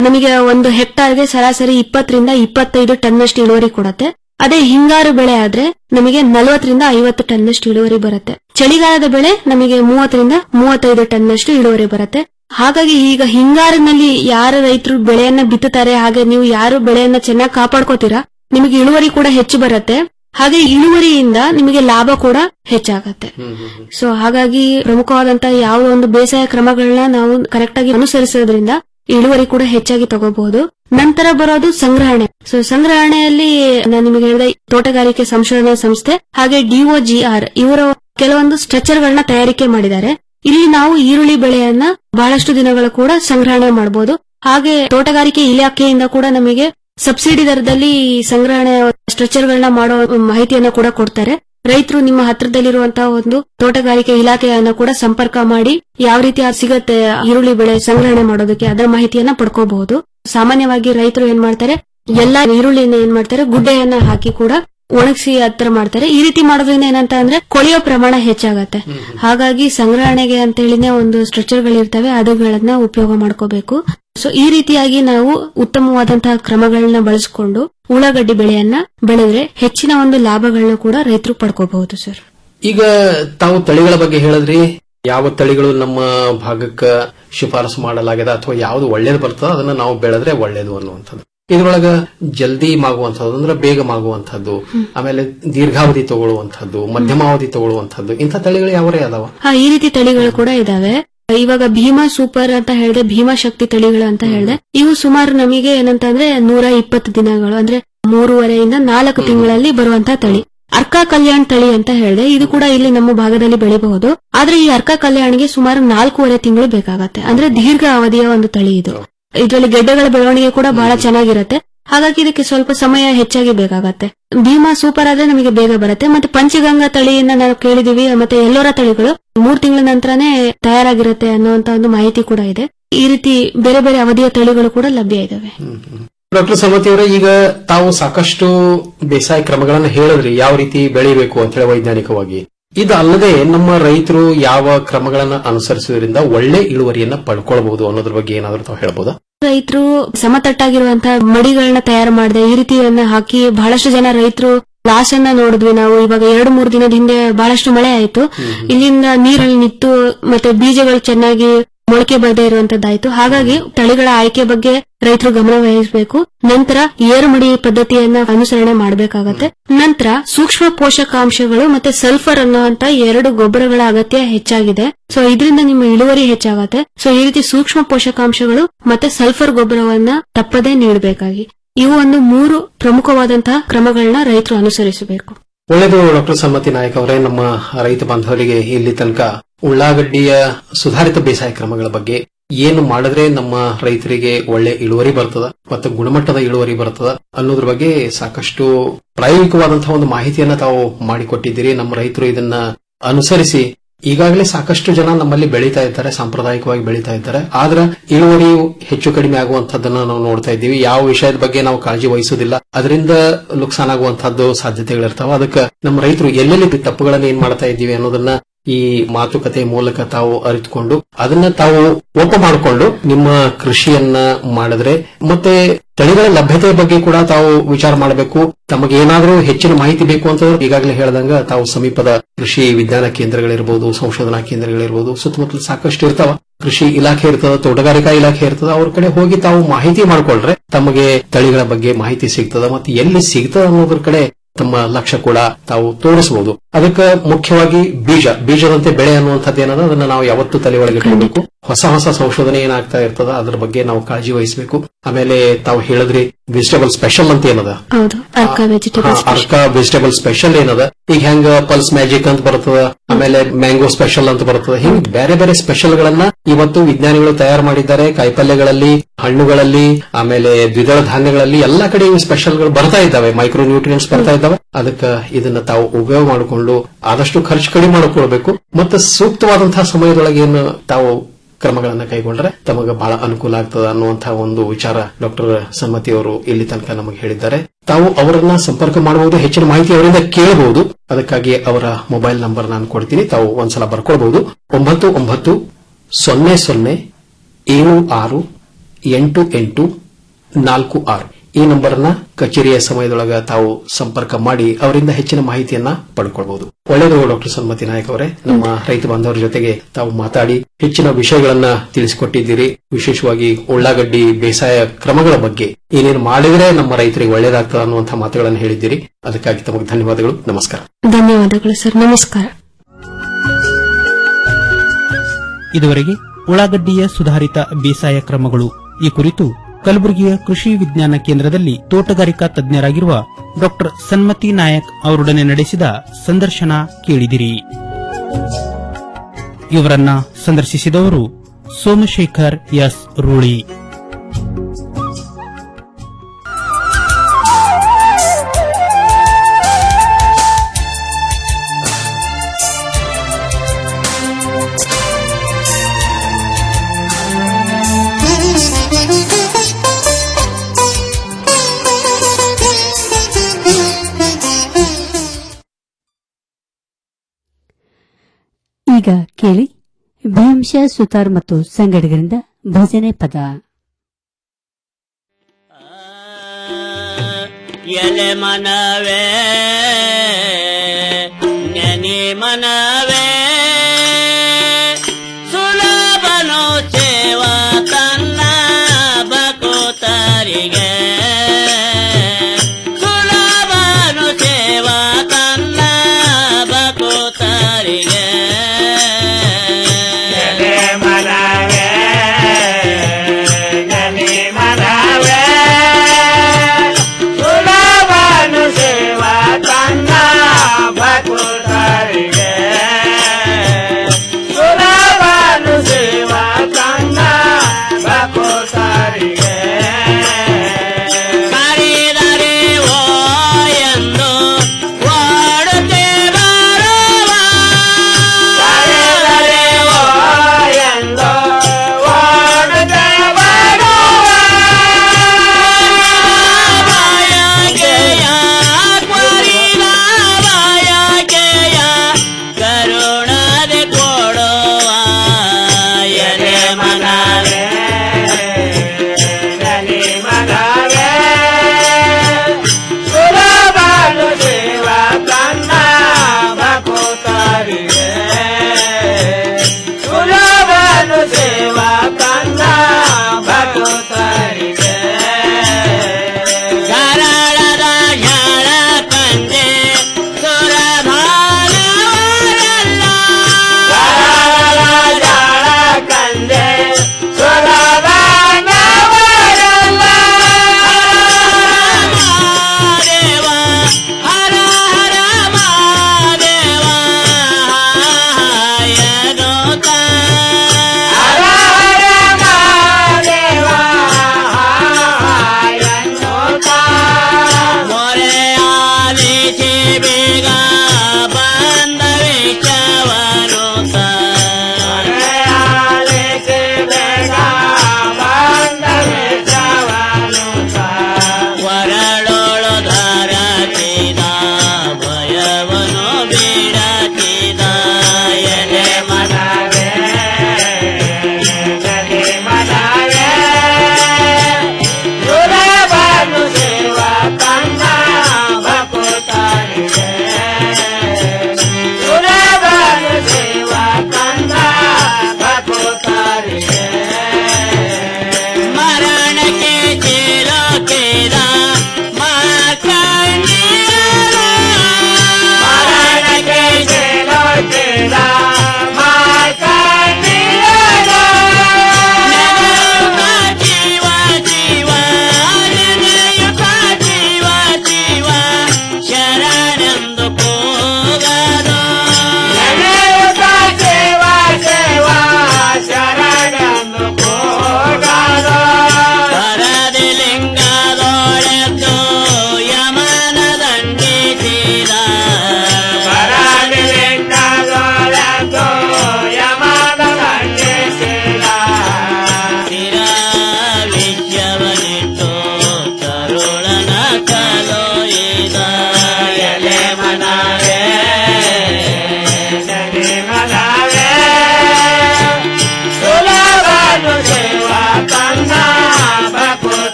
ನಮಗೆ ಒಂದು ಹೆಕ್ಟಾರ್ಗೆ ಸರಾಸರಿ ಇಪ್ಪತ್ತರಿಂದ ಇಪ್ಪತ್ತೈದು ಟನ್ನಷ್ಟು ಇಳುವರಿ ಕೊಡುತ್ತೆ ಅದೇ ಹಿಂಗಾರು ಬೆಳೆ ಆದ್ರೆ ನಮಗೆ ನಲವತ್ತರಿಂದ ಐವತ್ತು ಟನ್ನಷ್ಟು ಇಳುವರಿ ಬರುತ್ತೆ ಚಳಿಗಾಲದ ಬೆಳೆ ನಮಗೆ ಮೂವತ್ತರಿಂದ ಮೂವತ್ತೈದು ಟನ್ನಷ್ಟು ಇಳುವರಿ ಬರುತ್ತೆ ಹಾಗಾಗಿ ಈಗ ಹಿಂಗಾರಿನಲ್ಲಿ ಯಾರು ರೈತರು ಬೆಳೆಯನ್ನ ಬಿತ್ತುತ್ತಾರೆ ಹಾಗೆ ನೀವು ಯಾರು ಬೆಳೆಯನ್ನ ಚೆನ್ನಾಗಿ ಕಾಪಾಡ್ಕೋತೀರಾ ನಿಮಗೆ ಇಳುವರಿ ಕೂಡ ಹೆಚ್ಚು ಬರುತ್ತೆ ಹಾಗೆ ಇಳುವರಿಯಿಂದ ನಿಮಗೆ ಲಾಭ ಕೂಡ ಹೆಚ್ಚಾಗತ್ತೆ ಸೊ ಹಾಗಾಗಿ ಪ್ರಮುಖವಾದಂತಹ ಯಾವ ಒಂದು ಬೇಸಾಯ ಕ್ರಮಗಳನ್ನ ನಾವು ಕರೆಕ್ಟ್ ಆಗಿ ಅನುಸರಿಸೋದ್ರಿಂದ ಇಳುವರಿ ಕೂಡ ಹೆಚ್ಚಾಗಿ ತಗೋಬಹುದು ನಂತರ ಬರೋದು ಸಂಗ್ರಹಣೆ ಸೊ ಸಂಗ್ರಹಣೆಯಲ್ಲಿ ನಾನು ನಿಮಗೆ ಹೇಳಿದ ತೋಟಗಾರಿಕೆ ಸಂಶೋಧನಾ ಸಂಸ್ಥೆ ಹಾಗೆ ಡಿಒಜಿಆರ್ ಇವರ ಕೆಲವೊಂದು ಸ್ಟ್ರಕ್ಚರ್ ಗಳನ್ನ ತಯಾರಿಕೆ ಮಾಡಿದ್ದಾರೆ ಇಲ್ಲಿ ನಾವು ಈರುಳ್ಳಿ ಬೆಳೆಯನ್ನ ಬಹಳಷ್ಟು ದಿನಗಳು ಕೂಡ ಸಂಗ್ರಹಣೆ ಮಾಡಬಹುದು ಹಾಗೆ ತೋಟಗಾರಿಕೆ ಇಲಾಖೆಯಿಂದ ಕೂಡ ನಮಗೆ ಸಬ್ಸಿಡಿ ದರದಲ್ಲಿ ಸಂಗ್ರಹಣೆ ಸ್ಟ್ರಕ್ಚರ್ ಗಳನ್ನ ಮಾಡೋ ಮಾಹಿತಿಯನ್ನ ಕೂಡ ಕೊಡ್ತಾರೆ ರೈತರು ನಿಮ್ಮ ಹತ್ರದಲ್ಲಿರುವಂತಹ ಒಂದು ತೋಟಗಾರಿಕೆ ಇಲಾಖೆಯನ್ನ ಕೂಡ ಸಂಪರ್ಕ ಮಾಡಿ ಯಾವ ರೀತಿ ಅದು ಸಿಗತ್ತೆ ಈರುಳ್ಳಿ ಬೆಳೆ ಸಂಗ್ರಹಣೆ ಮಾಡೋದಕ್ಕೆ ಅದರ ಮಾಹಿತಿಯನ್ನ ಪಡ್ಕೋಬಹುದು ಸಾಮಾನ್ಯವಾಗಿ ರೈತರು ಏನ್ ಮಾಡ್ತಾರೆ ಎಲ್ಲಾ ಈರುಳ್ಳಿನ ಏನ್ ಮಾಡ್ತಾರೆ ಗುಡ್ಡೆಯನ್ನ ಹಾಕಿ ಕೂಡ ಒಣಗಿಸಿ ಹತ್ರ ಮಾಡ್ತಾರೆ ಈ ರೀತಿ ಮಾಡೋದ್ರಿಂದ ಏನಂತ ಅಂದ್ರೆ ಕೊಳೆಯೋ ಪ್ರಮಾಣ ಹೆಚ್ಚಾಗತ್ತೆ ಹಾಗಾಗಿ ಸಂಗ್ರಹಣೆಗೆ ಅಂತ ಹೇಳಿನೇ ಒಂದು ಸ್ಟ್ರಕ್ಚರ್ ಗಳಿರ್ತವೆ ಅದುಗಳನ್ನ ಉಪಯೋಗ ಮಾಡ್ಕೋಬೇಕು ಸೊ ಈ ರೀತಿಯಾಗಿ ನಾವು ಉತ್ತಮವಾದಂತಹ ಕ್ರಮಗಳನ್ನ ಬಳಸಿಕೊಂಡು ಉಳ್ಳಾಗಡ್ಡಿ ಬೆಳೆಯನ್ನ ಬೆಳೆದ್ರೆ ಹೆಚ್ಚಿನ ಒಂದು ಲಾಭಗಳನ್ನ ಕೂಡ ರೈತರು ಪಡ್ಕೋಬಹುದು ಸರ್ ಈಗ ತಾವು ತಳಿಗಳ ಬಗ್ಗೆ ಹೇಳಿದ್ರಿ ಯಾವ ತಳಿಗಳು ನಮ್ಮ ಭಾಗಕ್ಕ ಶಿಫಾರಸು ಮಾಡಲಾಗಿದೆ ಅಥವಾ ಯಾವ್ದು ಒಳ್ಳೇದು ಬರ್ತದೋ ಅದನ್ನ ನಾವು ಬೆಳೆದ್ರೆ ಒಳ್ಳೇದು ಅನ್ನುವಂಥದ್ದು ಇದ್ರೊಳಗ ಜಲ್ದಿ ಮಾಗುವಂತಹದ್ದು ಅಂದ್ರೆ ಬೇಗ ಮಾಗುವಂತಹದ್ದು ಆಮೇಲೆ ದೀರ್ಘಾವಧಿ ತಗೊಳ್ಳುವಂತಹದ್ದು ಮಧ್ಯಮಾವಧಿ ತಗೊಳ್ಳುವಂತಹದ್ದು ಇಂಥ ತಳಿಗಳು ಯಾವರೇ ಅದಾವ ಹಾ ಈ ರೀತಿ ತಳಿಗಳು ಕೂಡ ಇದಾವೆ ಇವಾಗ ಭೀಮಾ ಸೂಪರ್ ಅಂತ ಹೇಳಿದೆ ಭೀಮಾ ಶಕ್ತಿ ತಳಿಗಳು ಅಂತ ಹೇಳಿದೆ ಇವು ಸುಮಾರು ನಮಗೆ ಏನಂತಂದ್ರೆ ನೂರ ಇಪ್ಪತ್ತು ದಿನಗಳು ಅಂದ್ರೆ ಮೂರುವರೆಯಿಂದ ನಾಲ್ಕು ತಿಂಗಳಲ್ಲಿ ಬರುವಂತಹ ತಳಿ ಅರ್ಕ ಕಲ್ಯಾಣ್ ತಳಿ ಅಂತ ಹೇಳಿದೆ ಇದು ಕೂಡ ಇಲ್ಲಿ ನಮ್ಮ ಭಾಗದಲ್ಲಿ ಬೆಳಿಬಹುದು ಆದ್ರೆ ಈ ಅರ್ಕ ಕಲ್ಯಾಣ್ಗೆ ಸುಮಾರು ನಾಲ್ಕೂವರೆ ತಿಂಗಳು ಬೇಕಾಗತ್ತೆ ಅಂದ್ರೆ ದೀರ್ಘ ಅವಧಿಯ ಒಂದು ತಳಿ ಇದು ಇದರಲ್ಲಿ ಗೆಡ್ಡೆಗಳ ಬೆಳವಣಿಗೆ ಕೂಡ ಬಹಳ ಚೆನ್ನಾಗಿರುತ್ತೆ ಹಾಗಾಗಿ ಇದಕ್ಕೆ ಸ್ವಲ್ಪ ಸಮಯ ಹೆಚ್ಚಾಗಿ ಬೇಕಾಗತ್ತೆ ಭೀಮಾ ಸೂಪರ್ ಆದ್ರೆ ನಮಗೆ ಬೇಗ ಬರುತ್ತೆ ಮತ್ತೆ ಪಂಚಗಂಗಾ ತಳಿಯನ್ನ ನಾವು ಕೇಳಿದೀವಿ ಮತ್ತೆ ಎಲ್ಲೋರ ತಳಿಗಳು ಮೂರ್ ತಿಂಗಳ ನಂತರನೇ ತಯಾರಾಗಿರುತ್ತೆ ಅನ್ನುವಂತ ಒಂದು ಮಾಹಿತಿ ಕೂಡ ಇದೆ ಈ ರೀತಿ ಬೇರೆ ಬೇರೆ ಅವಧಿಯ ತಳಿಗಳು ಕೂಡ ಲಭ್ಯ ಇದಾವೆ ಡಾಕ್ಟರ್ ಸಮತಿ ಅವರೇ ಈಗ ತಾವು ಸಾಕಷ್ಟು ಬೇಸಾಯ ಕ್ರಮಗಳನ್ನ ಹೇಳಿದ್ರಿ ಯಾವ ರೀತಿ ಬೆಳಿಬೇಕು ಅಂತ ಹೇಳಿ ವೈಜ್ಞಾನಿಕವಾಗಿ ಇದಲ್ಲದೆ ನಮ್ಮ ರೈತರು ಯಾವ ಕ್ರಮಗಳನ್ನ ಅನುಸರಿಸುವುದರಿಂದ ಒಳ್ಳೆ ಇಳುವರಿಯನ್ನ ಪಡ್ಕೊಳ್ಬಹುದು ಅನ್ನೋದ್ರ ಬಗ್ಗೆ ಏನಾದ್ರೂ ತಾವು ಹೇಳ್ಬೋದಾ ರೈತರು ಸಮತಟ್ಟಾಗಿರುವಂತಹ ಮಡಿಗಳನ್ನ ತಯಾರು ಮಾಡದೆ ಈ ರೀತಿಯನ್ನ ಹಾಕಿ ಬಹಳಷ್ಟು ಜನ ರೈತರು ಲಾಸ್ ಅನ್ನ ನೋಡಿದ್ವಿ ನಾವು ಇವಾಗ ಎರಡು ಮೂರು ದಿನದ ಹಿಂದೆ ಬಹಳಷ್ಟು ಮಳೆ ಆಯ್ತು ಇಲ್ಲಿಂದ ನೀರಲ್ಲಿ ನಿಂತು ಮತ್ತೆ ಬೀಜಗಳು ಚೆನ್ನಾಗಿ ಮೊಳಕೆ ಬರದೇ ಇರುವಂತದ್ದಾಯ್ತು ಹಾಗಾಗಿ ತಳಿಗಳ ಆಯ್ಕೆ ಬಗ್ಗೆ ರೈತರು ಗಮನ ವಹಿಸಬೇಕು ನಂತರ ಏರುಮಡಿ ಪದ್ಧತಿಯನ್ನ ಅನುಸರಣೆ ಮಾಡಬೇಕಾಗತ್ತೆ ನಂತರ ಸೂಕ್ಷ್ಮ ಪೋಷಕಾಂಶಗಳು ಮತ್ತೆ ಸಲ್ಫರ್ ಅನ್ನುವಂತ ಎರಡು ಗೊಬ್ಬರಗಳ ಅಗತ್ಯ ಹೆಚ್ಚಾಗಿದೆ ಸೊ ಇದರಿಂದ ನಿಮ್ಮ ಇಳುವರಿ ಹೆಚ್ಚಾಗತ್ತೆ ಸೊ ಈ ರೀತಿ ಸೂಕ್ಷ್ಮ ಪೋಷಕಾಂಶಗಳು ಮತ್ತೆ ಸಲ್ಫರ್ ಗೊಬ್ಬರವನ್ನ ತಪ್ಪದೇ ನೀಡಬೇಕಾಗಿ ಇವು ಒಂದು ಮೂರು ಪ್ರಮುಖವಾದಂತಹ ಕ್ರಮಗಳನ್ನ ರೈತರು ಅನುಸರಿಸಬೇಕು ಒಳ್ಳೆಯದು ಡಾಕ್ಟರ್ ಸಮ್ಮತಿ ನಾಯಕ್ ಅವರೇ ನಮ್ಮ ರೈತ ಬಾಂಧವರಿಗೆ ಇಲ್ಲಿ ತನಕ ಉಳ್ಳಾಗಡ್ಡಿಯ ಸುಧಾರಿತ ಬೇಸಾಯ ಕ್ರಮಗಳ ಬಗ್ಗೆ ಏನು ಮಾಡಿದ್ರೆ ನಮ್ಮ ರೈತರಿಗೆ ಒಳ್ಳೆ ಇಳುವರಿ ಬರ್ತದ ಮತ್ತು ಗುಣಮಟ್ಟದ ಇಳುವರಿ ಬರ್ತದ ಅನ್ನೋದ್ರ ಬಗ್ಗೆ ಸಾಕಷ್ಟು ಪ್ರಾಯೋಗಿಕವಾದಂತಹ ಒಂದು ಮಾಹಿತಿಯನ್ನ ತಾವು ಮಾಡಿಕೊಟ್ಟಿದ್ದೀರಿ ನಮ್ಮ ರೈತರು ಇದನ್ನ ಅನುಸರಿಸಿ ಈಗಾಗಲೇ ಸಾಕಷ್ಟು ಜನ ನಮ್ಮಲ್ಲಿ ಬೆಳೀತಾ ಇದ್ದಾರೆ ಸಾಂಪ್ರದಾಯಿಕವಾಗಿ ಬೆಳೀತಾ ಇದ್ದಾರೆ ಆದ್ರೆ ಇಳುವರಿಯು ಹೆಚ್ಚು ಕಡಿಮೆ ಆಗುವಂತದ್ದನ್ನ ನಾವು ನೋಡ್ತಾ ಇದ್ದೀವಿ ಯಾವ ವಿಷಯದ ಬಗ್ಗೆ ನಾವು ಕಾಳಜಿ ವಹಿಸುವುದಿಲ್ಲ ಅದರಿಂದ ನುಕ್ಸಾನ್ ಆಗುವಂತಹದ್ದು ಸಾಧ್ಯತೆಗಳಿರ್ತಾವ ಅದಕ್ಕೆ ನಮ್ಮ ರೈತರು ಎಲ್ಲೆಲ್ಲಿ ತಪ್ಪುಗಳನ್ನ ಏನ್ ಮಾಡ್ತಾ ಇದ್ದೀವಿ ಅನ್ನೋದನ್ನ ಈ ಮಾತುಕತೆ ಮೂಲಕ ತಾವು ಅರಿತುಕೊಂಡು ಅದನ್ನ ತಾವು ಒಪ್ಪ ಮಾಡಿಕೊಂಡು ನಿಮ್ಮ ಕೃಷಿಯನ್ನ ಮಾಡಿದ್ರೆ ಮತ್ತೆ ತಳಿಗಳ ಲಭ್ಯತೆಯ ಬಗ್ಗೆ ಕೂಡ ತಾವು ವಿಚಾರ ಮಾಡಬೇಕು ತಮಗೆ ಏನಾದರೂ ಹೆಚ್ಚಿನ ಮಾಹಿತಿ ಬೇಕು ಅಂತಂದ್ರೆ ಈಗಾಗಲೇ ಹೇಳ್ದಂಗ ತಾವು ಸಮೀಪದ ಕೃಷಿ ವಿಜ್ಞಾನ ಕೇಂದ್ರಗಳಿರ್ಬೋದು ಸಂಶೋಧನಾ ಕೇಂದ್ರಗಳಿರ್ಬೋದು ಸುತ್ತಮುತ್ತಲು ಸಾಕಷ್ಟು ಇರ್ತಾವ ಕೃಷಿ ಇಲಾಖೆ ಇರ್ತದ ತೋಟಗಾರಿಕಾ ಇಲಾಖೆ ಇರ್ತದ ಅವ್ರ ಕಡೆ ಹೋಗಿ ತಾವು ಮಾಹಿತಿ ಮಾಡ್ಕೊಳ್ರೆ ತಮಗೆ ತಳಿಗಳ ಬಗ್ಗೆ ಮಾಹಿತಿ ಸಿಗ್ತದ ಮತ್ತೆ ಎಲ್ಲಿ ಸಿಗ್ತದ ಅನ್ನೋದ್ರ ಕಡೆ ತಮ್ಮ ಲಕ್ಷ್ಯ ಕೂಡ ತಾವು ತೋರಿಸಬಹುದು ಅದಕ್ಕೆ ಮುಖ್ಯವಾಗಿ ಬೀಜ ಬೀಜದಂತೆ ಬೆಳೆ ಅನ್ನುವಂಥದ್ದು ಏನದ ಅದನ್ನ ನಾವು ಯಾವತ್ತೂ ತಲೆ ಒಳಗೆ ಇಟ್ಕೊಳ್ಬೇಕು ಹೊಸ ಹೊಸ ಸಂಶೋಧನೆ ಏನಾಗ್ತಾ ಇರ್ತದ ಅದ್ರ ಬಗ್ಗೆ ನಾವು ಕಾಳಜಿ ವಹಿಸಬೇಕು ಆಮೇಲೆ ತಾವು ಹೇಳಿದ್ರಿ ವೆಜಿಟೇಬಲ್ ಸ್ಪೆಷಲ್ ಅಂತ ಏನದ ಹೌದು Arka vegetables Arka vegetable special ಏನದ ಈಗ ಹೆಂಗ ಪಲ್ಸ್ ಮ್ಯಾಜಿಕ್ ಅಂತ ಬರ್ತದ ಆಮೇಲೆ ಮ್ಯಾಂಗೋ ಸ್ಪೆಷಲ್ ಅಂತ ಬರ್ತದ ಹಿಂಗ್ ಬೇರೆ ಬೇರೆ ಸ್ಪೆಷಲ್ ಗಳನ್ನ ಇವತ್ತು ವಿಜ್ಞಾನಿಗಳು ತಯಾರು ಮಾಡಿದ್ದಾರೆ ಕಾಯಿಪಲ್ಯಗಳಲ್ಲಿ ಹಣ್ಣುಗಳಲ್ಲಿ ಆಮೇಲೆ ದ್ವಿದಳ ಧಾನ್ಯಗಳಲ್ಲಿ ಎಲ್ಲಾ ಕಡೆ ಇವು ಸ್ಪೆಷಲ್ ಗಳು ಬರ್ತಾ ಇದ್ದಾವೆ ಮೈಕ್ರೋ ನ್ಯೂಟ್ರಿಯೆಂಟ್ಸ್ ಬರ್ತಾ ಇದ್ದಾವೆ ಅದಕ್ಕೆ ಇದನ್ನ ತಾವು ಉಪಯೋಗ ಮಾಡಿಕೊಂಡು ಆದಷ್ಟು ಖರ್ಚು ಕಡಿಮೆ ಮಾಡಿಕೊಳ್ಬೇಕು ಮತ್ತು ಸೂಕ್ತವಾದಂತಹ ಸಮಯದೊಳಗೆ ಏನು ತಾವು ಕ್ರಮಗಳನ್ನ ಕೈಗೊಂಡ್ರೆ ತಮಗೆ ಬಹಳ ಅನುಕೂಲ ಆಗ್ತದ ಅನ್ನುವಂತಹ ಒಂದು ವಿಚಾರ ಡಾಕ್ಟರ್ ಸಮ್ಮತಿ ಅವರು ಇಲ್ಲಿ ತನಕ ನಮಗೆ ಹೇಳಿದ್ದಾರೆ ತಾವು ಅವರನ್ನ ಸಂಪರ್ಕ ಮಾಡಬಹುದು ಹೆಚ್ಚಿನ ಮಾಹಿತಿ ಅವರಿಂದ ಕೇಳಬಹುದು ಅದಕ್ಕಾಗಿ ಅವರ ಮೊಬೈಲ್ ನಂಬರ್ ನಾನು ಕೊಡ್ತೀನಿ ತಾವು ಒಂದ್ಸಲ ಬರ್ಕೊಳ್ಬಹುದು ಒಂಬತ್ತು ಒಂಬತ್ತು ಸೊನ್ನೆ ಸೊನ್ನೆ ಏಳು ಆರು ಎಂಟು ಎಂಟು ನಾಲ್ಕು ಆರು ಈ ನಂಬರ್ನ ಕಚೇರಿಯ ಸಮಯದೊಳಗ ತಾವು ಸಂಪರ್ಕ ಮಾಡಿ ಅವರಿಂದ ಹೆಚ್ಚಿನ ಮಾಹಿತಿಯನ್ನ ಪಡ್ಕೊಳ್ಬಹುದು ಒಳ್ಳೆಯದು ಡಾಕ್ಟರ್ ಸನ್ಮತಿ ನಾಯಕ್ ಅವರೇ ನಮ್ಮ ರೈತ ಬಾಂಧವರ ಜೊತೆಗೆ ತಾವು ಮಾತಾಡಿ ಹೆಚ್ಚಿನ ವಿಷಯಗಳನ್ನ ತಿಳಿಸಿಕೊಟ್ಟಿದ್ದೀರಿ ವಿಶೇಷವಾಗಿ ಉಳ್ಳಾಗಡ್ಡಿ ಬೇಸಾಯ ಕ್ರಮಗಳ ಬಗ್ಗೆ ಏನೇನು ಮಾಡಿದ್ರೆ ನಮ್ಮ ರೈತರಿಗೆ ಒಳ್ಳೆಯದಾಗ್ತದೆ ಅನ್ನುವಂತಹ ಮಾತುಗಳನ್ನು ಹೇಳಿದ್ದೀರಿ ಅದಕ್ಕಾಗಿ ತಮಗೆ ಧನ್ಯವಾದಗಳು ನಮಸ್ಕಾರ ಧನ್ಯವಾದಗಳು ಸರ್ ನಮಸ್ಕಾರ ಇದುವರೆಗೆ ಉಳ್ಳಾಗಡ್ಡಿಯ ಸುಧಾರಿತ ಬೇಸಾಯ ಕ್ರಮಗಳು ಈ ಕುರಿತು ಕಲಬುರಗಿಯ ಕೃಷಿ ವಿಜ್ಞಾನ ಕೇಂದ್ರದಲ್ಲಿ ತೋಟಗಾರಿಕಾ ತಜ್ಞರಾಗಿರುವ ಡಾಕ್ಟರ್ ಸನ್ಮತಿ ನಾಯಕ್ ಅವರೊಡನೆ ನಡೆಸಿದ ಸಂದರ್ಶನ ಕೇಳಿದಿರಿ ಇವರನ್ನ ಸಂದರ್ಶಿಸಿದವರು ಸೋಮಶೇಖರ್ ಎಸ್ ರೂಳಿ ಈಗ ಕೇಳಿ ಭೀಂಶ ಸುತಾರ್ ಮತ್ತು ಸಂಗಡಿಗರಿಂದ ಭಜನೆ ಪದ ಎಲೆ ಮನವೇ ನೆನೆ ಮನ